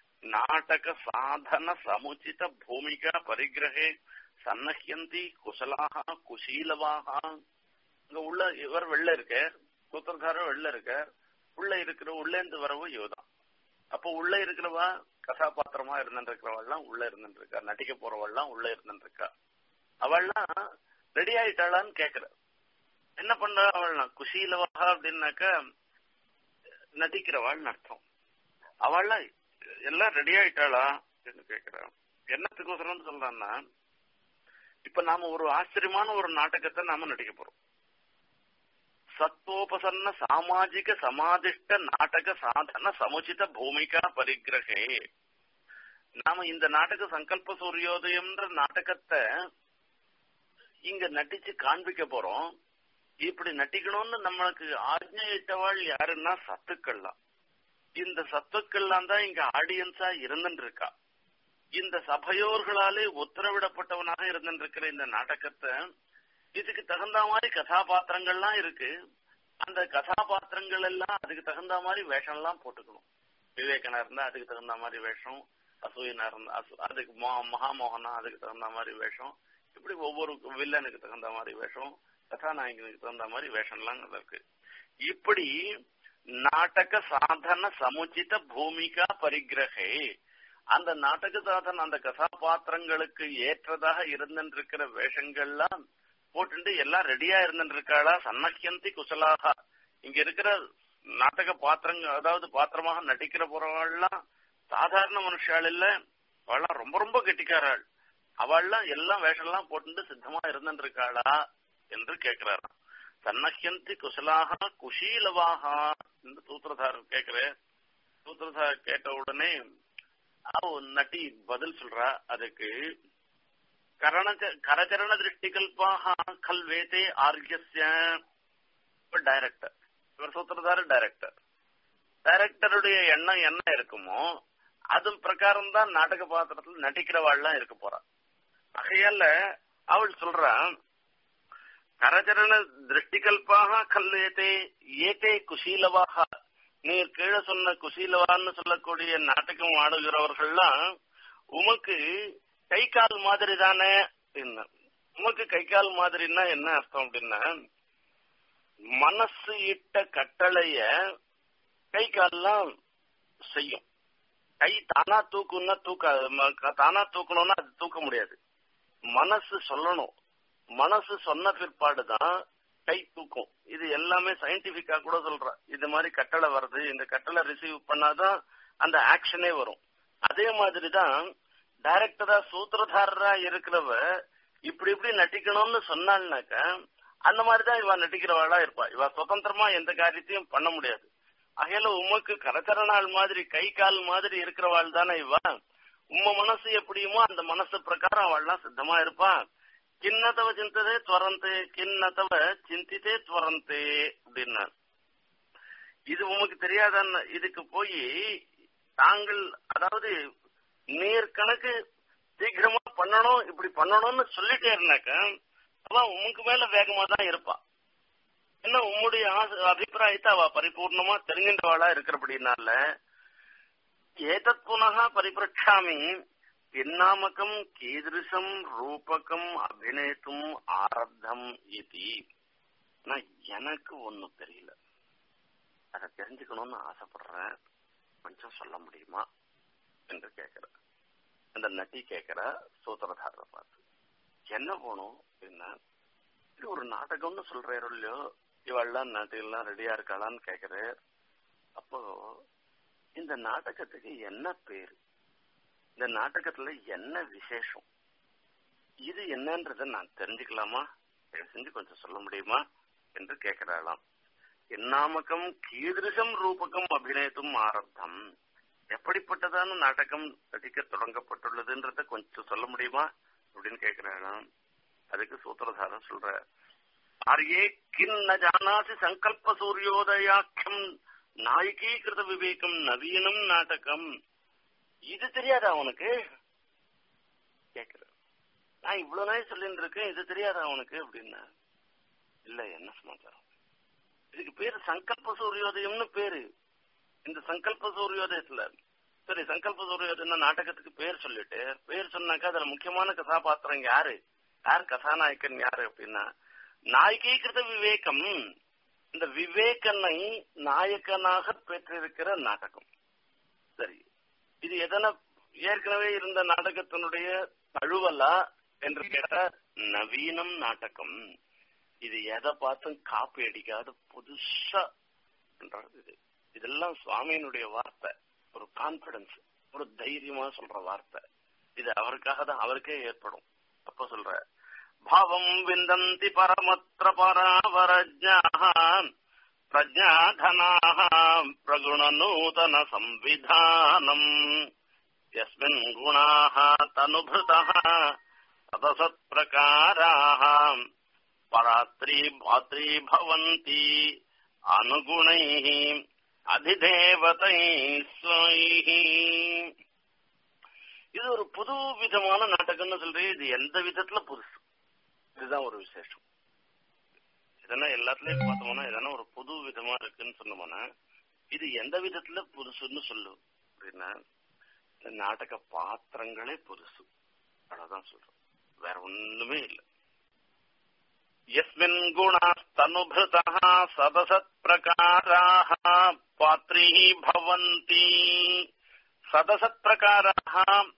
நாடக சாதன சமுச்சித பூமிகா பரிகிரகே சன்னஹியந்தி குசலாக குசீலவாக இங்க உள்ள இவர் வெள்ள இருக்க சூத்திரதாரம் வெளில இருக்க உள்ள இருக்கிற உள்ள இருந்து வரவும் இவதான் அப்போ உள்ள இருக்கிறவா கதாபாத்திரமா இருந்துருக்கிறவள்லாம் உள்ள இருந்துருக்கா நடிக்க போறவள்லாம் உள்ள இருந்துருக்கா அவள்லாம் ரெடி ஆயிட்டாளான்னு கேக்குற என்ன பண்றா அவள்லாம் குஷியிலவா அப்படின்னாக்கா நடிக்கிறவாள்னு அர்த்தம் அவள்லாம் எல்லாம் ரெடி ஆயிட்டாளா அப்படின்னு கேக்குறான் என்னத்துக்கோசரம் சொல்றான்னா இப்ப நாம ஒரு ஆச்சரியமான ஒரு நாடகத்தை நாம நடிக்க போறோம் சத்தோபசன்ன சாமாஜிக சமாதிஷ்ட நாடக சாதன சமுச்சித பூமிகா பரிகிரகே நாம இந்த நாடக சங்கல்ப சூரியோதயம்ன்ற நாடகத்தை இங்க நடிச்சு காண்பிக்க போறோம் இப்படி நட்டிக்கணும்னு நம்மளுக்கு ஆஜ்ஞயிட்டவாள் யாருன்னா சத்துக்கள்லாம் இந்த சத்துக்கள்லாம் தான் இங்க ஆடியன்ஸா இருந்துட்டு இருக்கா இந்த சபையோர்களாலே உத்தரவிடப்பட்டவனாக இருந்துருக்கிற இந்த நாடகத்தை இதுக்கு தகுந்த மாதிரி கதாபாத்திரங்கள்லாம் இருக்கு அந்த கதாபாத்திரங்கள் எல்லாம் அதுக்கு தகுந்த மாதிரி வேஷம் எல்லாம் போட்டுக்கணும் விவேகனா இருந்தா அதுக்கு தகுந்த மாதிரி வேஷம் அசூயனா இருந்தா அதுக்கு மகாமோகனா அதுக்கு தகுந்த மாதிரி வேஷம் இப்படி ஒவ்வொரு வில்லனுக்கு தகுந்த மாதிரி வேஷம் கதாநாயகனுக்கு தகுந்த மாதிரி வேஷம்லாம் இருக்கு இப்படி நாடக சாதன சமுச்சித பூமிகா பரிகிரகே அந்த நாடக சாதன அந்த கதாபாத்திரங்களுக்கு ஏற்றதாக இருந்திருக்கிற வேஷங்கள்லாம் போட்டுட்டு எல்லாம் ரெடியா இருந்துருக்காளா சன்னக்கியந்தி குசலாக இங்க இருக்கிற நாடக பாத்திரங்கள் அதாவது பாத்திரமாக நடிக்கிற போறவாள்லாம் சாதாரண மனுஷாள் இல்ல அவள்லாம் ரொம்ப ரொம்ப கெட்டிக்காராள் அவள்லாம் எல்லாம் வேஷம்லாம் போட்டுட்டு சித்தமா இருந்துருக்காளா என்று கேட்கிறாராம் சன்னக்கியந்தி குசலாக குஷீலவாக என்று சூத்திரதாரர் கேட்கிற சூத்திரதாரர் கேட்ட உடனே அவ நட்டி பதில் சொல்றா அதுக்கு கரண கரச்சரண திருஷ்டிகல்பாக கல்வேதே ஆர்கியஸ்ய டைரக்டர் இவர் சூத்திரதாரர் டைரக்டர் டைரக்டருடைய எண்ணம் என்ன இருக்குமோ அது பிரகாரம் தான் நாடக பாத்திரத்தில் நடிக்கிறவாள்லாம் இருக்க போறா ஆகையால அவள் சொல்றா கரச்சரண திருஷ்டிகல்பாக கல்வேதே ஏதே குஷீலவாக நீர் கீழே சொன்ன குசீலவான்னு சொல்லக்கூடிய நாடகம் ஆடுகிறவர்கள்லாம் உமக்கு கை கால் மாதிரி தானே என்ன உமக்கு கை கால் மாதிரின்னா என்ன அர்த்தம் அப்படின்னா மனசு இட்ட கட்டளைய கை கால்லாம் செய்யும் கை தானா தூக்குன்னா தூக்க தானா தூக்கணும்னா அது தூக்க முடியாது மனசு சொல்லணும் மனசு சொன்ன பிற்பாடுதான் கை தூக்கும் இது எல்லாமே சயின்டிபிக்கா கூட சொல்றா இது மாதிரி கட்டளை வருது இந்த கட்டளை ரிசீவ் பண்ணாதான் அந்த ஆக்ஷனே வரும் அதே மாதிரிதான் டைரக்டரா சூத்திரதாரரா இருக்கிறவ இப்படி இப்படி நட்டிக்கணும்னு சொன்னாள்னாக்க அந்த மாதிரிதான் இவ நட்டிக்கிறவாளா இருப்பா இவ சுதந்திரமா எந்த காரியத்தையும் பண்ண முடியாது அகையில உமக்கு கரச்சரணாள் மாதிரி கை கால் மாதிரி இருக்கிறவாள் தானே இவ உம்ம மனசு எப்படியுமோ அந்த மனசு பிரகாரம் அவள்லாம் சித்தமா இருப்பா கிண்ணத்தவ சிந்ததே துவரந்தே கிண்ணத்தவ சிந்தித்தே துவரந்தே அப்படின்னா இது உமக்கு தெரியாதான்னு இதுக்கு போய் தாங்கள் அதாவது நீர் கணக்கு சீக்கிரமா பண்ணணும் இப்படி பண்ணணும்னு சொல்லிட்டே இருந்தாக்க அவன் உமக்கு மேல வேகமா தான் இருப்பா என்ன உம்முடைய அபிப்பிராயத்தை அவ பரிபூர்ணமா தெரிஞ்சின்றவாளா இருக்கிறபடினால ஏதத் புனகா பரிபிரட்சாமி பின்னாமகம் கீதிருஷம் ரூபகம் அபிநேத்தும் ஆரப்தம் இது எனக்கு ஒன்னும் தெரியல அதை தெரிஞ்சுக்கணும்னு ஆசைப்படுறேன் கொஞ்சம் சொல்ல முடியுமா என்று கேட்கிற அந்த நட்டி கேட்கிற சூத்திரதாரரை பார்த்து என்ன போகணும் அப்படின்னா இது ஒரு நாடகம்னு சொல்றாரு இல்லையோ இவெல்லாம் நாட்டிலாம் ரெடியா இருக்காளான்னு கேக்குற அப்போ இந்த நாடகத்துக்கு என்ன பேரு இந்த நாடகத்துல என்ன விசேஷம் இது என்னன்றத நான் தெரிஞ்சுக்கலாமா செஞ்சு கொஞ்சம் சொல்ல முடியுமா என்று கேட்கிறாளாம் என்னாமக்கம் கீதிருஷம் ரூபகம் அபிநயத்தும் ஆரப்தம் எப்படிப்பட்டதான நாடகம் நடிக்க தொடங்கப்பட்டுள்ளதுன்றத கொஞ்சம் சொல்ல முடியுமா அப்படின்னு கேட்கிறாளாம் அதுக்கு சூத்திரதாரன் சொல்ற ஆர்யே கின் ந ஜானாசி சங்கல்ப சூரியோதயாக்கியம் நாயகீகிருத விவேகம் நவீனம் நாடகம் இது தெரியாதா அவனுக்கு கேக்குற நான் இவ்வளவு நாள் சொல்லிட்டு இருக்கேன் இது தெரியாதா அவனுக்கு அப்படின்னா இல்ல என்ன சமாச்சாரம் இதுக்கு பேரு சங்கல்ப சூரியோதயம்னு பேரு இந்த சங்கல்ப சூரியோதயத்துல சரி சங்கல்ப சூரியோதயம் நாடகத்துக்கு பேர் சொல்லிட்டு பேர் சொன்னாக்கா அதுல முக்கியமான கதாபாத்திரம் யாரு யார் கதாநாயகன் யாரு அப்படின்னா நாயகீகிருத விவேகம் இந்த விவேகனை நாயக்கனாக பெற்றிருக்கிற நாடகம் சரி இது எதனா ஏற்கனவே இருந்த நாடகத்தினுடைய தழுவலா என்று கேட்ட நவீனம் நாடகம் இது எதை பார்த்தும் காப்பி அடிக்காத புதுசா பண்றது இது இதெல்லாம் சுவாமியினுடைய வார்த்தை ஒரு கான்பிடன்ஸ் ஒரு தைரியமா சொல்ற வார்த்தை இது அவருக்காக தான் அவருக்கே ஏற்படும் அப்ப சொல்ற பாவம் விந்தந்தி பரமத்திர பராவரஜாக பிரஜாதனாக பிரகுண நூதன சம்விதானம் யஸ்மின் குணாः தனுபிருதः சதசத்பிரகாராः பராத்ரி பாத்ரி பவந்தி அனுகுணைः அதிதேவதை இது ஒரு புது விதமான நாடகம்னு சொல்றேன் இது எந்த விதத்துல புதுசு இதுதான் ஒரு விசேஷம் இதனா எல்லாத்துலயும் பார்த்தோம்னா எதனா ஒரு புது விதமா இருக்குன்னு சொன்னோம்னா இது எந்த விதத்துல புதுசுன்னு சொல்லு அப்படின்னா இந்த நாடக பாத்திரங்களே புதுசு அவ்வளவுதான் சொல்றோம் வேற ஒண்ணுமே இல்லை यस्मिन् गुणास्तनुभृतः सदसत्प्रकाराः पात्री भवन्ति सदसत्प्रकाराः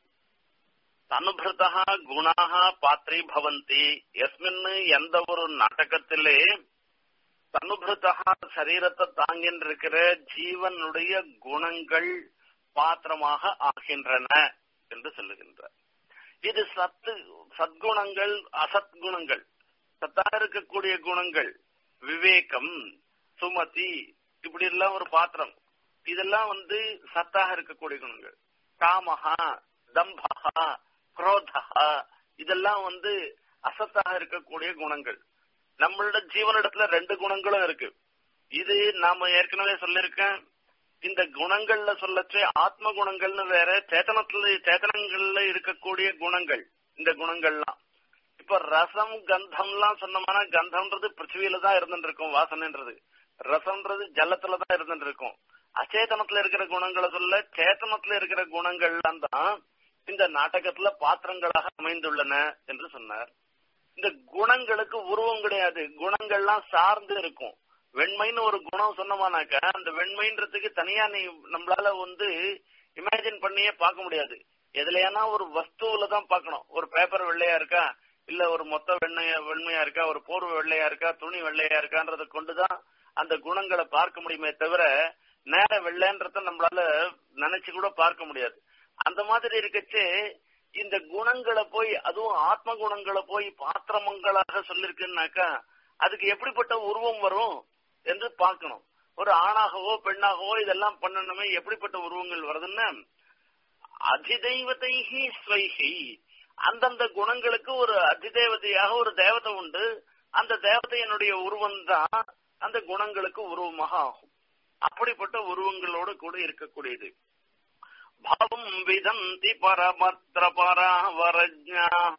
அனுபிருதா குணாக பாத்திரை பவந்தி எஸ்மின் எந்த ஒரு நாடகத்திலே தனுபிருதா சரீரத்தை தாங்கின்றிருக்கிற ஜீவனுடைய குணங்கள் பாத்திரமாக ஆகின்றன என்று சொல்லுகின்றார் இது சத்து சத்குணங்கள் அசத்குணங்கள் சத்தா இருக்கக்கூடிய குணங்கள் விவேகம் சுமதி இப்படி எல்லாம் ஒரு பாத்திரம் இதெல்லாம் வந்து சத்தாக இருக்கக்கூடிய குணங்கள் காமஹா தம்பஹா குரோதஹா இதெல்லாம் வந்து அசத்தாக இருக்கக்கூடிய குணங்கள் நம்மளோட ஜீவனிடத்துல ரெண்டு குணங்களும் இருக்கு இது நாம ஏற்கனவே சொல்லிருக்கேன் இந்த குணங்கள்ல சொல்லச்சு ஆத்ம குணங்கள்னு வேற சேத்தனத்துல சேத்தனங்கள்ல இருக்கக்கூடிய குணங்கள் இந்த குணங்கள்லாம் இப்ப ரசம் கந்தம்லாம் சொன்னோம்னா கந்தம்ன்றது பிருத்திவியில தான் இருந்துட்டு இருக்கும் வாசனைன்றது ரசம்ன்றது ஜலத்துல தான் இருந்துட்டு இருக்கும் அச்சேதனத்துல இருக்கிற குணங்களை சொல்ல சேத்தனத்துல இருக்கிற குணங்கள்லாம் தான் இந்த நாடகத்துல பாத்திரங்களாக அமைந்துள்ளன என்று சொன்னார் இந்த குணங்களுக்கு உருவம் கிடையாது குணங்கள்லாம் சார்ந்து இருக்கும் வெண்மைன்னு ஒரு குணம் சொன்னோமானாக்க அந்த வெண்மைன்றதுக்கு தனியா நீ நம்மளால வந்து இமேஜின் பண்ணியே பார்க்க முடியாது எதுலையானா ஒரு வஸ்துவில தான் பார்க்கணும் ஒரு பேப்பர் வெள்ளையா இருக்கா இல்ல ஒரு மொத்த வெண்மையா வெண்மையா இருக்கா ஒரு போர்வை வெள்ளையா இருக்கா துணி வெள்ளையா இருக்கான்றத கொண்டுதான் அந்த குணங்களை பார்க்க முடியுமே தவிர நேர வெள்ளைன்றத நம்மளால நினைச்சு கூட பார்க்க முடியாது அந்த மாதிரி இருக்கச்சு இந்த குணங்களை போய் அதுவும் ஆத்ம குணங்களை போய் பாத்திரமங்களாக சொல்லிருக்குன்னாக்கா அதுக்கு எப்படிப்பட்ட உருவம் வரும் என்று பார்க்கணும் ஒரு ஆணாகவோ பெண்ணாகவோ இதெல்லாம் பண்ணணுமே எப்படிப்பட்ட உருவங்கள் வருதுன்னா அதிதெய்வத்தைஹி ஸ்வைஹி அந்தந்த குணங்களுக்கு ஒரு அதிதேவதையாக ஒரு தேவதை உண்டு அந்த தேவதையினுடைய உருவம் தான் அந்த குணங்களுக்கு உருவமாக ஆகும் அப்படிப்பட்ட உருவங்களோடு கூட இருக்கக்கூடியது பாவம் விதந்தி பரமத்திர பராவரஜாக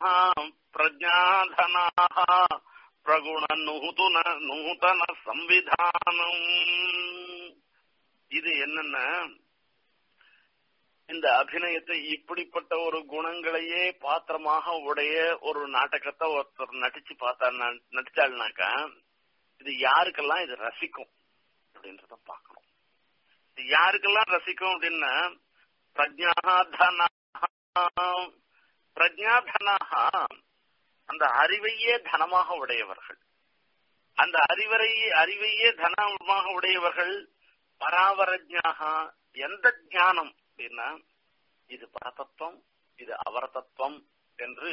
பிரஜாதனாக பிரகுண நூதுன நூதன சம்விதானம் இது என்னன்னா இந்த அபிநயத்தை இப்படிப்பட்ட ஒரு குணங்களையே பாத்திரமாக உடைய ஒரு நாடகத்தை ஒருத்தர் நடிச்சு பார்த்தா நடிச்சாள்னாக்கா இது யாருக்கெல்லாம் இது ரசிக்கும் அப்படின்றத பார்க்கணும் இது யாருக்கெல்லாம் ரசிக்கும் அப்படின்னா பிரஜாதனா பிரஜாதனாக அந்த அறிவையே தனமாக உடையவர்கள் அந்த அறிவரை அறிவையே தனமாக உடையவர்கள் பராவரஜாக எந்த ஞானம் அப்படின்னா இது பரதத்துவம் இது அவரதத்துவம் என்று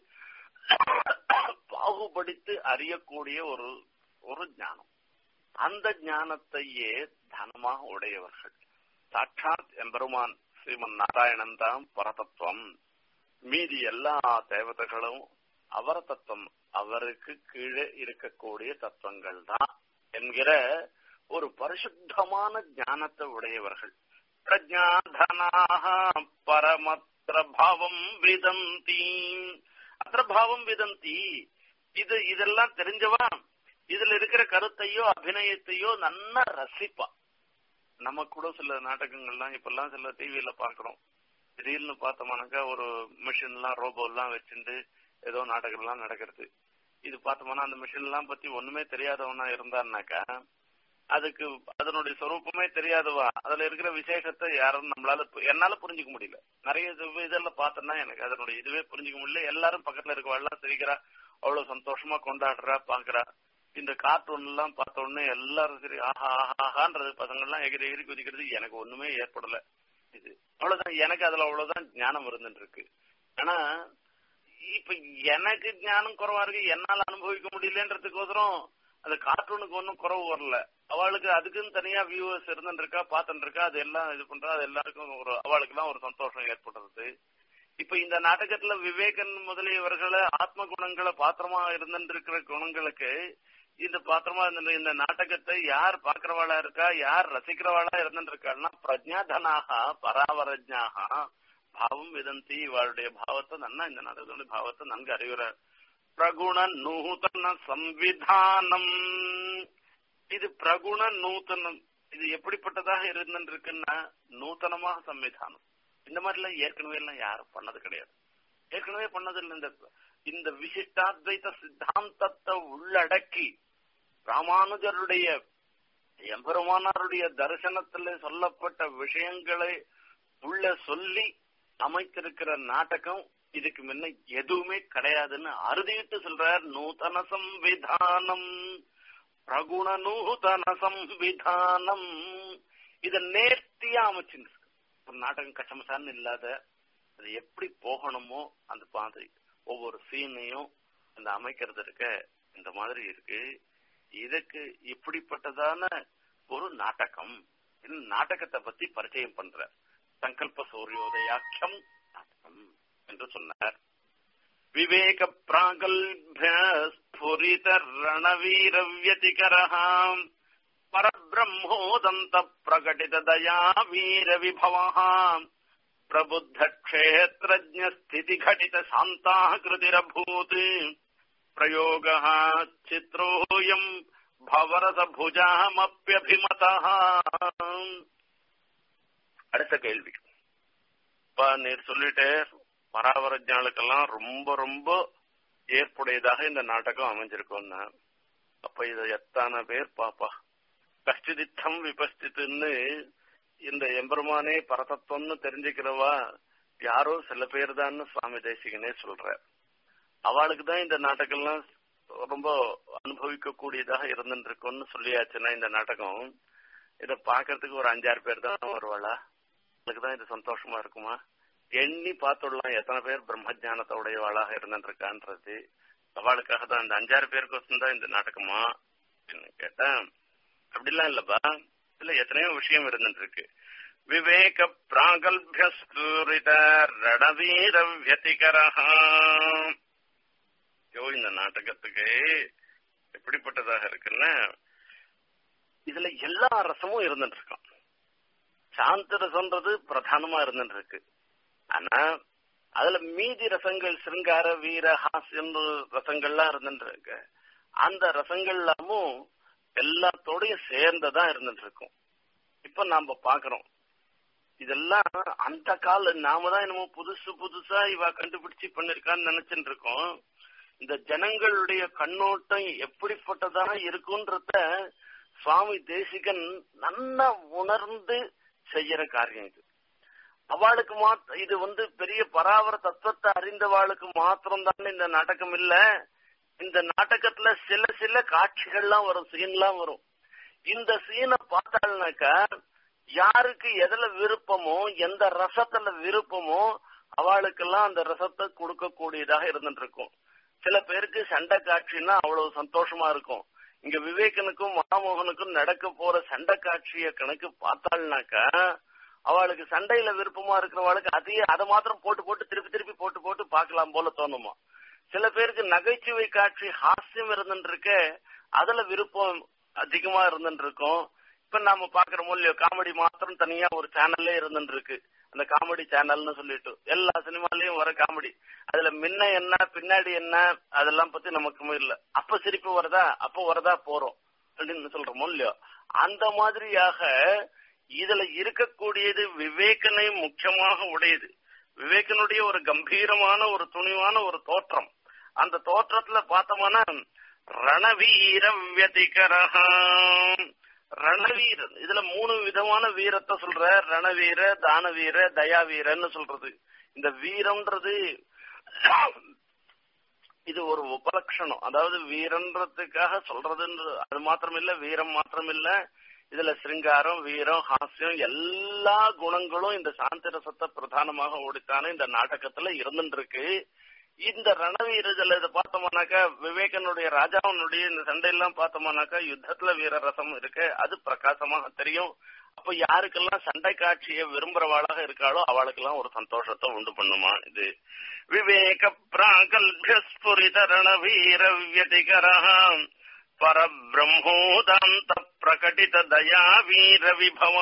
பாகுபடித்து அறியக்கூடிய ஒரு ஒரு ஞானம் அந்த ஞானத்தையே தனமாக உடையவர்கள் சாட்சாத் எம்பெருமான் ஸ்ரீமன் நாராயணன் தான் பரதத்துவம் மீதி எல்லா தேவதைகளும் அவர தத்துவம் அவருக்கு கீழே இருக்கக்கூடிய தத்துவங்கள் தான் என்கிற ஒரு பரிசுத்தமான ஞானத்தை உடையவர்கள் பிரஜாதனாக பரமத்திர பாவம் விதந்தி அத்திர பாவம் விதந்தி இது இதெல்லாம் தெரிஞ்சவா இதுல இருக்கிற கருத்தையோ அபிநயத்தையோ நல்லா ரசிப்பா நம்ம கூட சில நாடகங்கள்லாம் இப்பெல்லாம் சில டிவியில பாக்குறோம் திடீர்னு பார்த்தோம்னாக்கா ஒரு மிஷின் எல்லாம் ரோபோ எல்லாம் வச்சுட்டு ஏதோ நாடகம் எல்லாம் நடக்கிறது இது பார்த்தோம்னா அந்த மிஷின் எல்லாம் பத்தி ஒண்ணுமே தெரியாதவனா இருந்தான்னாக்கா அதுக்கு அதனுடைய சொரூபமே தெரியாதவா அதுல இருக்கிற விசேஷத்தை யாரும் நம்மளால பு- என்னால புரிஞ்சுக்க முடியல நிறைய இது- இதெல்லாம் பார்த்தோன்னா எனக்கு அதனுடைய இதுவே புரிஞ்சுக்க முடியல எல்லாரும் பக்கத்துல இருக்கவாள்லாம் சிரிக்கிறா அவ்வளவு சந்தோஷமா கொண்டாடுறா பாக்குறா இந்த கார்ட்டூன் எல்லாம் பார்த்த உடனே எல்லாரும் சரி ஆஹா ஆஹா ஆஹான்றது பசங்க எல்லாம் எகிரி எகிரி குதிக்கிறது எனக்கு ஒண்ணுமே ஏற்படல இது அவ்வளவுதான் எனக்கு அதுல அவ்வளவுதான் ஞானம் இருந்துட்டு இருக்கு ஆனா இப்ப எனக்கு ஞானம் குறைவா இருக்கு என்னால அனுபவிக்க முடியலன்றதுக்கோசரம் அந்த கார்ட்டூனுக்கு ஒன்றும் குறவு வரல அவளுக்கு அதுக்குன்னு தனியா வியூவர்ஸ் இருந்துட்டு இருக்கா பார்த்துட்டு இருக்கா அது எல்லாம் இது பண்றா அது எல்லாருக்கும் ஒரு அவளுக்கு எல்லாம் ஒரு சந்தோஷம் ஏற்படுறது இப்ப இந்த நாடகத்துல விவேகன் முதலியவர்களை ஆத்ம குணங்களை பாத்திரமா இருந்துட்டு இருக்கிற குணங்களுக்கு இந்த பாத்திரமா இருந்த இந்த நாடகத்தை யார் பாக்குறவாளா இருக்கா யார் ரசிக்கிறவாளா இருந்துட்டு இருக்காள்னா பிரஜாதனாக பராவரஜாக பாவம் விதந்தி இவளுடைய பாவத்தை நன்னா இந்த நாடகத்துடைய பாவத்தை நன்கு அறிவுறார் பிரகுண நூதன சம்விதானம் இது பிரகுண நூத்தனம் இது எப்படிப்பட்டதாக இருந்துருக்குன்னா நூத்தனமாக சம்விதானம் இந்த மாதிரி எல்லாம் ஏற்கனவே எல்லாம் யாரும் பண்ணது கிடையாது ஏற்கனவே பண்ணது இல்லை இந்த இந்த விசிஷ்டாத்வைத சித்தாந்தத்தை உள்ளடக்கி ராமானுஜருடைய எம்பெருமானாருடைய தரிசனத்துல சொல்லப்பட்ட விஷயங்களை உள்ள சொல்லி அமைத்திருக்கிற நாடகம் இதுக்கு முன்ன எதுவுமே கிடையாதுன்னு அறுதிட்டு சொல்றார் நூதன சம்விதானம் பிரகுண நூதன சம்விதானம் இத நேர்த்தியா அமைச்சிருக்கு ஒரு நாடகம் கச்சமசான்னு இல்லாத அது எப்படி போகணுமோ அந்த மாதிரி ஒவ்வொரு சீனையும் அந்த அமைக்கிறது இருக்க இந்த மாதிரி இருக்கு இதுக்கு இப்படிப்பட்டதான ஒரு நாடகம் இந்த நாடகத்தை பத்தி பரிச்சயம் பண்ற சங்கல்ப சூரியோதயாட்சம் நாடகம் என்று சொன்னார் விவேக பிராகல்பிய ஸ்புரித ரணவீர வியதிகரஹாம் பரபிரம்மோதந்த பிரகடித தயா வீர விபவஹாம் பிரபுத்த க்ஷேத்ரஜ ஸ்திதி घटित சாந்தாகிருதிரபூத் பிரயோக சித்ரோயம் பவரத புஜாமப்பியபிமத அடுத்த கேள்வி இப்ப நீர் சொல்லிட்டே பராவரஜாளுக்கெல்லாம் ரொம்ப ரொம்ப ஏற்புடையதாக இந்த நாடகம் அமைஞ்சிருக்கும்னா அப்ப இத எத்தனை பேர் பாப்பா கஷ்டிதித்தம் விபஸ்தித்துன்னு இந்த எம்பெருமானே பரதத்துவம்னு தெரிஞ்சுக்கிறவா யாரோ சில பேர் தான் சுவாமி தேசிகனே சொல்ற அவளுக்கு தான் இந்த நாடகம்லாம் ரொம்ப அனுபவிக்க கூடியதாக இருந்துட்டு இருக்கும்னு சொல்லியாச்சுன்னா இந்த நாடகம் இத பாக்குறதுக்கு ஒரு அஞ்சாறு பேர் தான் வருவாளா அவளுக்கு தான் இது சந்தோஷமா இருக்குமா எண்ணி பார்த்துடலாம் எத்தனை பேர் பிரம்மஜானத்தை உடையவாளாக இருந்துட்டு இருக்கான்றது அவளுக்காக தான் இந்த அஞ்சாறு பேருக்கோசம் தான் இந்த நாடகமா அப்படின்னு கேட்டேன் அப்படிலாம் இல்லப்பா இதுல எத்தனையோ விஷயம் இருந்துட்டு இருக்கு விவேக பிராகல்பியஸ்பூரித ரணவீர வியதிகரஹா ஐயோ இந்த நாடகத்துக்கு எப்படிப்பட்டதாக இருக்குன்னா இதுல எல்லா ரசமும் இருந்துட்டு இருக்கான் சாந்த ரசம்ன்றது பிரதானமா இருந்துட்டு இருக்கு ஆனா அதுல மீதி ரசங்கள் சிருங்கார வீர ஹாஸ்யம் ரசங்கள்லாம் இருந்துட்டு இருக்கு அந்த ரசங்கள் எல்லாமும் எல்லாத்தோடயும் சேர்ந்ததான் இருந்துட்டு இருக்கும் இப்ப நாம பாக்குறோம் இதெல்லாம் அந்த கால நாம தான் என்னமோ புதுசு புதுசா இவ கண்டுபிடிச்சு பண்ணிருக்கான்னு நினைச்சுட்டு இருக்கோம் இந்த ஜனங்களுடைய கண்ணோட்டம் எப்படிப்பட்டதாக இருக்குன்றத சுவாமி தேசிகன் நல்லா உணர்ந்து செய்யற காரியம் இது அவளுக்கு மாத்த இது வந்து பெரிய பராவர தத்துவத்தை அறிந்தவாளுக்கு மாத்திரம் தான் இந்த நாடகம் இல்ல இந்த நாடகத்துல சில சில காட்சிகள்லாம் வரும் சீன்லாம் வரும் இந்த சீனை பார்த்தாள்னாக்கா யாருக்கு எதுல விருப்பமோ எந்த ரசத்துல விருப்பமோ அவளுக்கெல்லாம் அந்த ரசத்தை கொடுக்க கூடியதாக இருந்துட்டு இருக்கும் சில பேருக்கு சண்டை காட்சின்னா அவ்வளவு சந்தோஷமா இருக்கும் இங்க விவேகனுக்கும் மகாமோகனுக்கும் நடக்க போற சண்டை காட்சிய கணக்கு பார்த்தாள்னாக்கா அவளுக்கு சண்டையில விருப்பமா இருக்கிறவளுக்கு அதையே அதை மாத்திரம் போட்டு போட்டு திருப்பி திருப்பி போட்டு போட்டு பார்க்கலாம் போல தோணுமா சில பேருக்கு நகைச்சுவை காட்சி ஹாஸ்யம் இருந்துட்டு இருக்க அதுல விருப்பம் அதிகமா இருந்துட்டு இருக்கும் இப்ப நாம பாக்குறோமோ இல்லையோ காமெடி மாத்திரம் தனியா ஒரு சேனல்லே இருந்துட்டு இருக்கு அந்த காமெடி சேனல்னு சொல்லிட்டு எல்லா சினிமாலயும் வர காமெடி அதுல முன்ன என்ன பின்னாடி என்ன அதெல்லாம் பத்தி நமக்கு இல்ல அப்ப சிரிப்பு வருதா அப்ப வரதா போறோம் அப்படின்னு சொல்றோமோ இல்லையோ அந்த மாதிரியாக இதுல இருக்கக்கூடியது விவேகனை முக்கியமாக உடையது விவேகனுடைய ஒரு கம்பீரமான ஒரு துணிவான ஒரு தோற்றம் அந்த தோற்றத்துல பார்த்தோம்னா ரணவீர வியதிகரஹாம் ரணவீரன் இதுல மூணு விதமான வீரத்தை சொல்ற ரணவீர தானவீர தயாவீரன்னு சொல்றது இந்த வீரம்ன்றது இது ஒரு உபலட்சணம் அதாவது வீரன்றதுக்காக சொல்றதுன்ற அது மாத்திரம் இல்ல வீரம் மாத்திரம் இல்ல இதுல சிருங்காரம் வீரம் ஹாஸ்யம் எல்லா குணங்களும் இந்த சாந்தி ரசத்தை பிரதானமாக ஓடித்தானே இந்த நாடகத்துல இருந்துட்டு இருக்கு இந்த ரணவீர இதுல இதை பார்த்தோம்னாக்கா விவேகனுடைய ராஜாவனுடைய இந்த சண்டையெல்லாம் பார்த்தோம்னாக்கா யுத்தத்துல வீர ரசம் இருக்கு அது பிரகாசமாக தெரியும் அப்ப யாருக்கெல்லாம் சண்டை காட்சியை விரும்புறவாளாக இருக்காளோ அவளுக்கெல்லாம் ஒரு சந்தோஷத்தை உண்டு பண்ணுமா இது விவேக பிராகல்பியஸ்புரித ரணவீர வியதிகரா பரபிரம்மோதாந்த பிரகடித தயா வீர விபவ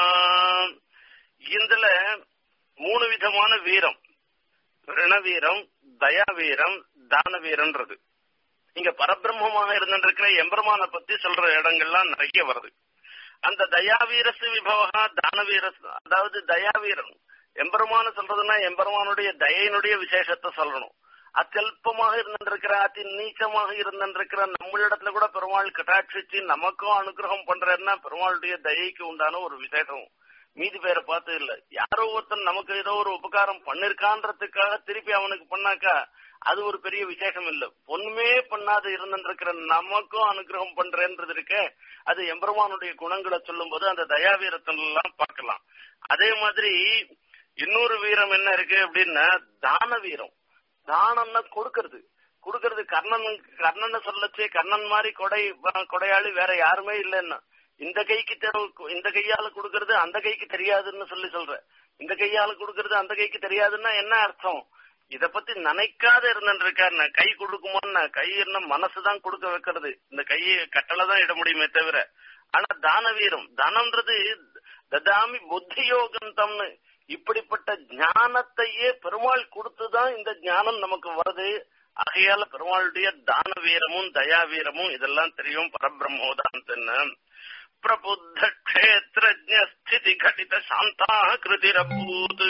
இதுல மூணு விதமான வீரம் ரணவீரம் தயாவீரம் தானவீரன்றது இங்க பரபிரம்மமாக இருந்திருக்கிற எம்பெருமான பத்தி சொல்ற இடங்கள்லாம் நிறைய வருது அந்த தயாவீரசு விபவகா தானவீரஸ் அதாவது தயாவீரம் எம்பெருமான சொல்றதுன்னா எம்பெருமானுடைய தயையினுடைய விசேஷத்தை சொல்லணும் அத்தியல்பமாக இருந்திருக்கிற அதி நீச்சமாக இருந்திருக்கிற நம்மளிடத்துல கூட பெருமாள் கட்டாட்சிச்சு நமக்கும் அனுகிரகம் பண்றேன்னா பெருமாளுடைய தயைக்கு உண்டான ஒரு விசேஷம் மீதி பேரை பார்த்து இல்ல யாரோ ஒருத்தன் நமக்கு ஏதோ ஒரு உபகாரம் பண்ணிருக்கான்றதுக்காக திருப்பி அவனுக்கு பண்ணாக்கா அது ஒரு பெரிய விசேஷம் இல்ல பொண்ணுமே பண்ணாத இருந்திருக்கிற நமக்கும் அனுகிரகம் பண்றேன்றது இருக்க அது எம்பெருமானுடைய குணங்களை சொல்லும் போது அந்த தயாவீரத்தன் எல்லாம் பார்க்கலாம் அதே மாதிரி இன்னொரு வீரம் என்ன இருக்கு அப்படின்னா தான வீரம் தானம்னா கொடுக்கறது கொடுக்கறது கர்ணன் கர்ணன் சொல்லச்சே கர்ணன் மாதிரி கொடை கொடையாளி வேற யாருமே இல்லைன்னா இந்த கைக்கு இந்த கையால கொடுக்கறது அந்த கைக்கு தெரியாதுன்னு சொல்லி சொல்ற இந்த கையால கொடுக்கறது அந்த கைக்கு தெரியாதுன்னா என்ன அர்த்தம் இத பத்தி நினைக்காத இருந்துருக்காரு கை கொடுக்குமோன்னு கை என்ன மனசுதான் கொடுக்க வைக்கிறது இந்த கையை கட்டளை தான் இட முடியுமே தவிர ஆனா தான வீரம் தானம்ன்றது ததாமி புத்தி யோகந்தம்னு இப்படிப்பட்ட ஞானத்தையே பெருமாள் கொடுத்துதான் இந்த ஞானம் நமக்கு வருது ஆகையால பெருமாளுடைய தான வீரமும் தயா வீரமும் இதெல்லாம் தெரியும் பரபிரம்மோதான்னு பிரபுத்த கஷேத்திரஜ ஸ்திதி கடித சாந்தா கிருதிரபூத்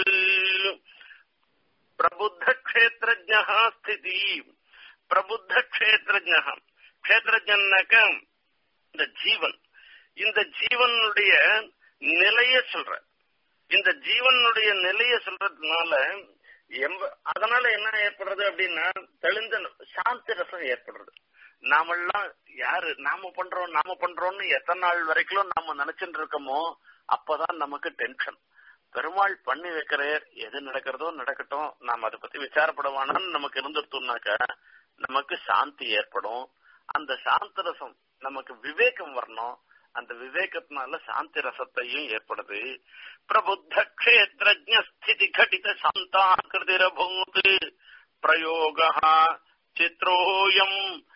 பிரபுத்த கஷேத்திரஜ ஸ்திதி பிரபுத்த கஷேத்திரஜ கஷேத்திரஜன்னாக்க இந்த ஜீவன் இந்த ஜீவனுடைய நிலைய சொல்ற இந்த ஜீவனுடைய நிலைய சொல்றதுனால அதனால என்ன ஏற்படுறது அப்படின்னா தெளிந்த சாந்தி ரசம் ஏற்படுறது நாமெல்லாம் யாரு நாம பண்றோம் நாம பண்றோம்னு எத்தனை நாள் வரைக்கும் நாம நினைச்சுட்டு இருக்கோமோ அப்பதான் நமக்கு டென்ஷன் பெருமாள் பண்ணி வைக்கிற எது நடக்கிறதோ நடக்கட்டும் நாம அதை பத்தி விசாரப்படவானான்னு நமக்கு இருந்துட்டோம்னாக்க நமக்கு சாந்தி ஏற்படும் அந்த சாந்த ரசம் நமக்கு விவேகம் வரணும் அந்த விவேகத்தினால சாந்தி ரசத்தையும் ஏற்படுது பிரபுத்த கஷேத்திரஜ ஸ்திதி கடித சாந்தா கிருதிரபூத் பிரயோக சித்ரோயம்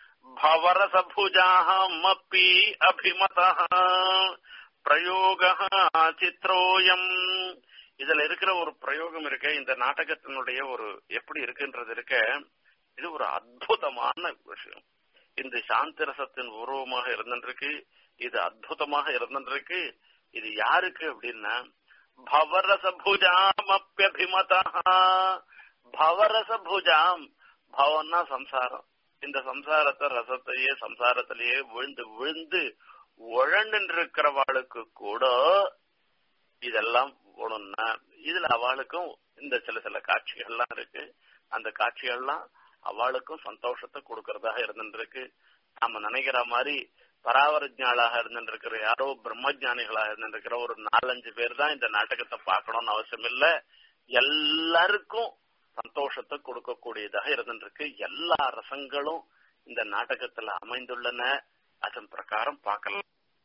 भवरसभुजामपि अभिमतः பிரயோக சித்ரோயம் இதுல இருக்கிற ஒரு பிரயோகம் இருக்க இந்த நாடகத்தினுடைய ஒரு எப்படி இருக்குன்றது இருக்க இது ஒரு அற்புதமான விஷயம் இந்த சாந்தி ரசத்தின் உருவமாக இருந்திருக்கு இது அற்புதமாக இருந்திருக்கு இது யாருக்கு அப்படின்னா பவரசபுஜாம் அப்பியபிமதா பவரசபுஜாம் பவன்னா சம்சாரம் இந்த சம்சாரத்தை ரசத்தையே சம்சாரத்திலேயே விழுந்து விழுந்து உழண்டு இருக்கிறவாளுக்கு கூட இதெல்லாம் போகணும்னா இதுல அவளுக்கும் இந்த சில சில காட்சிகள்லாம் இருக்கு அந்த காட்சிகள்லாம் அவளுக்கும் சந்தோஷத்தை கொடுக்கறதாக இருந்துருக்கு நாம நினைக்கிற மாதிரி பராவரஜாளாக இருந்துருக்கிற யாரோ பிரம்மஜானிகளாக இருந்துருக்கிற ஒரு நாலஞ்சு பேர் தான் இந்த நாடகத்தை பார்க்கணும்னு அவசியம் இல்ல எல்லாருக்கும் சந்தோஷத்தை கொடுக்கக்கூடியதாக இருந்துருக்கு எல்லா ரசங்களும் இந்த நாடகத்துல அமைந்துள்ளன அதன் பிரகாரம் பார்க்கலாம்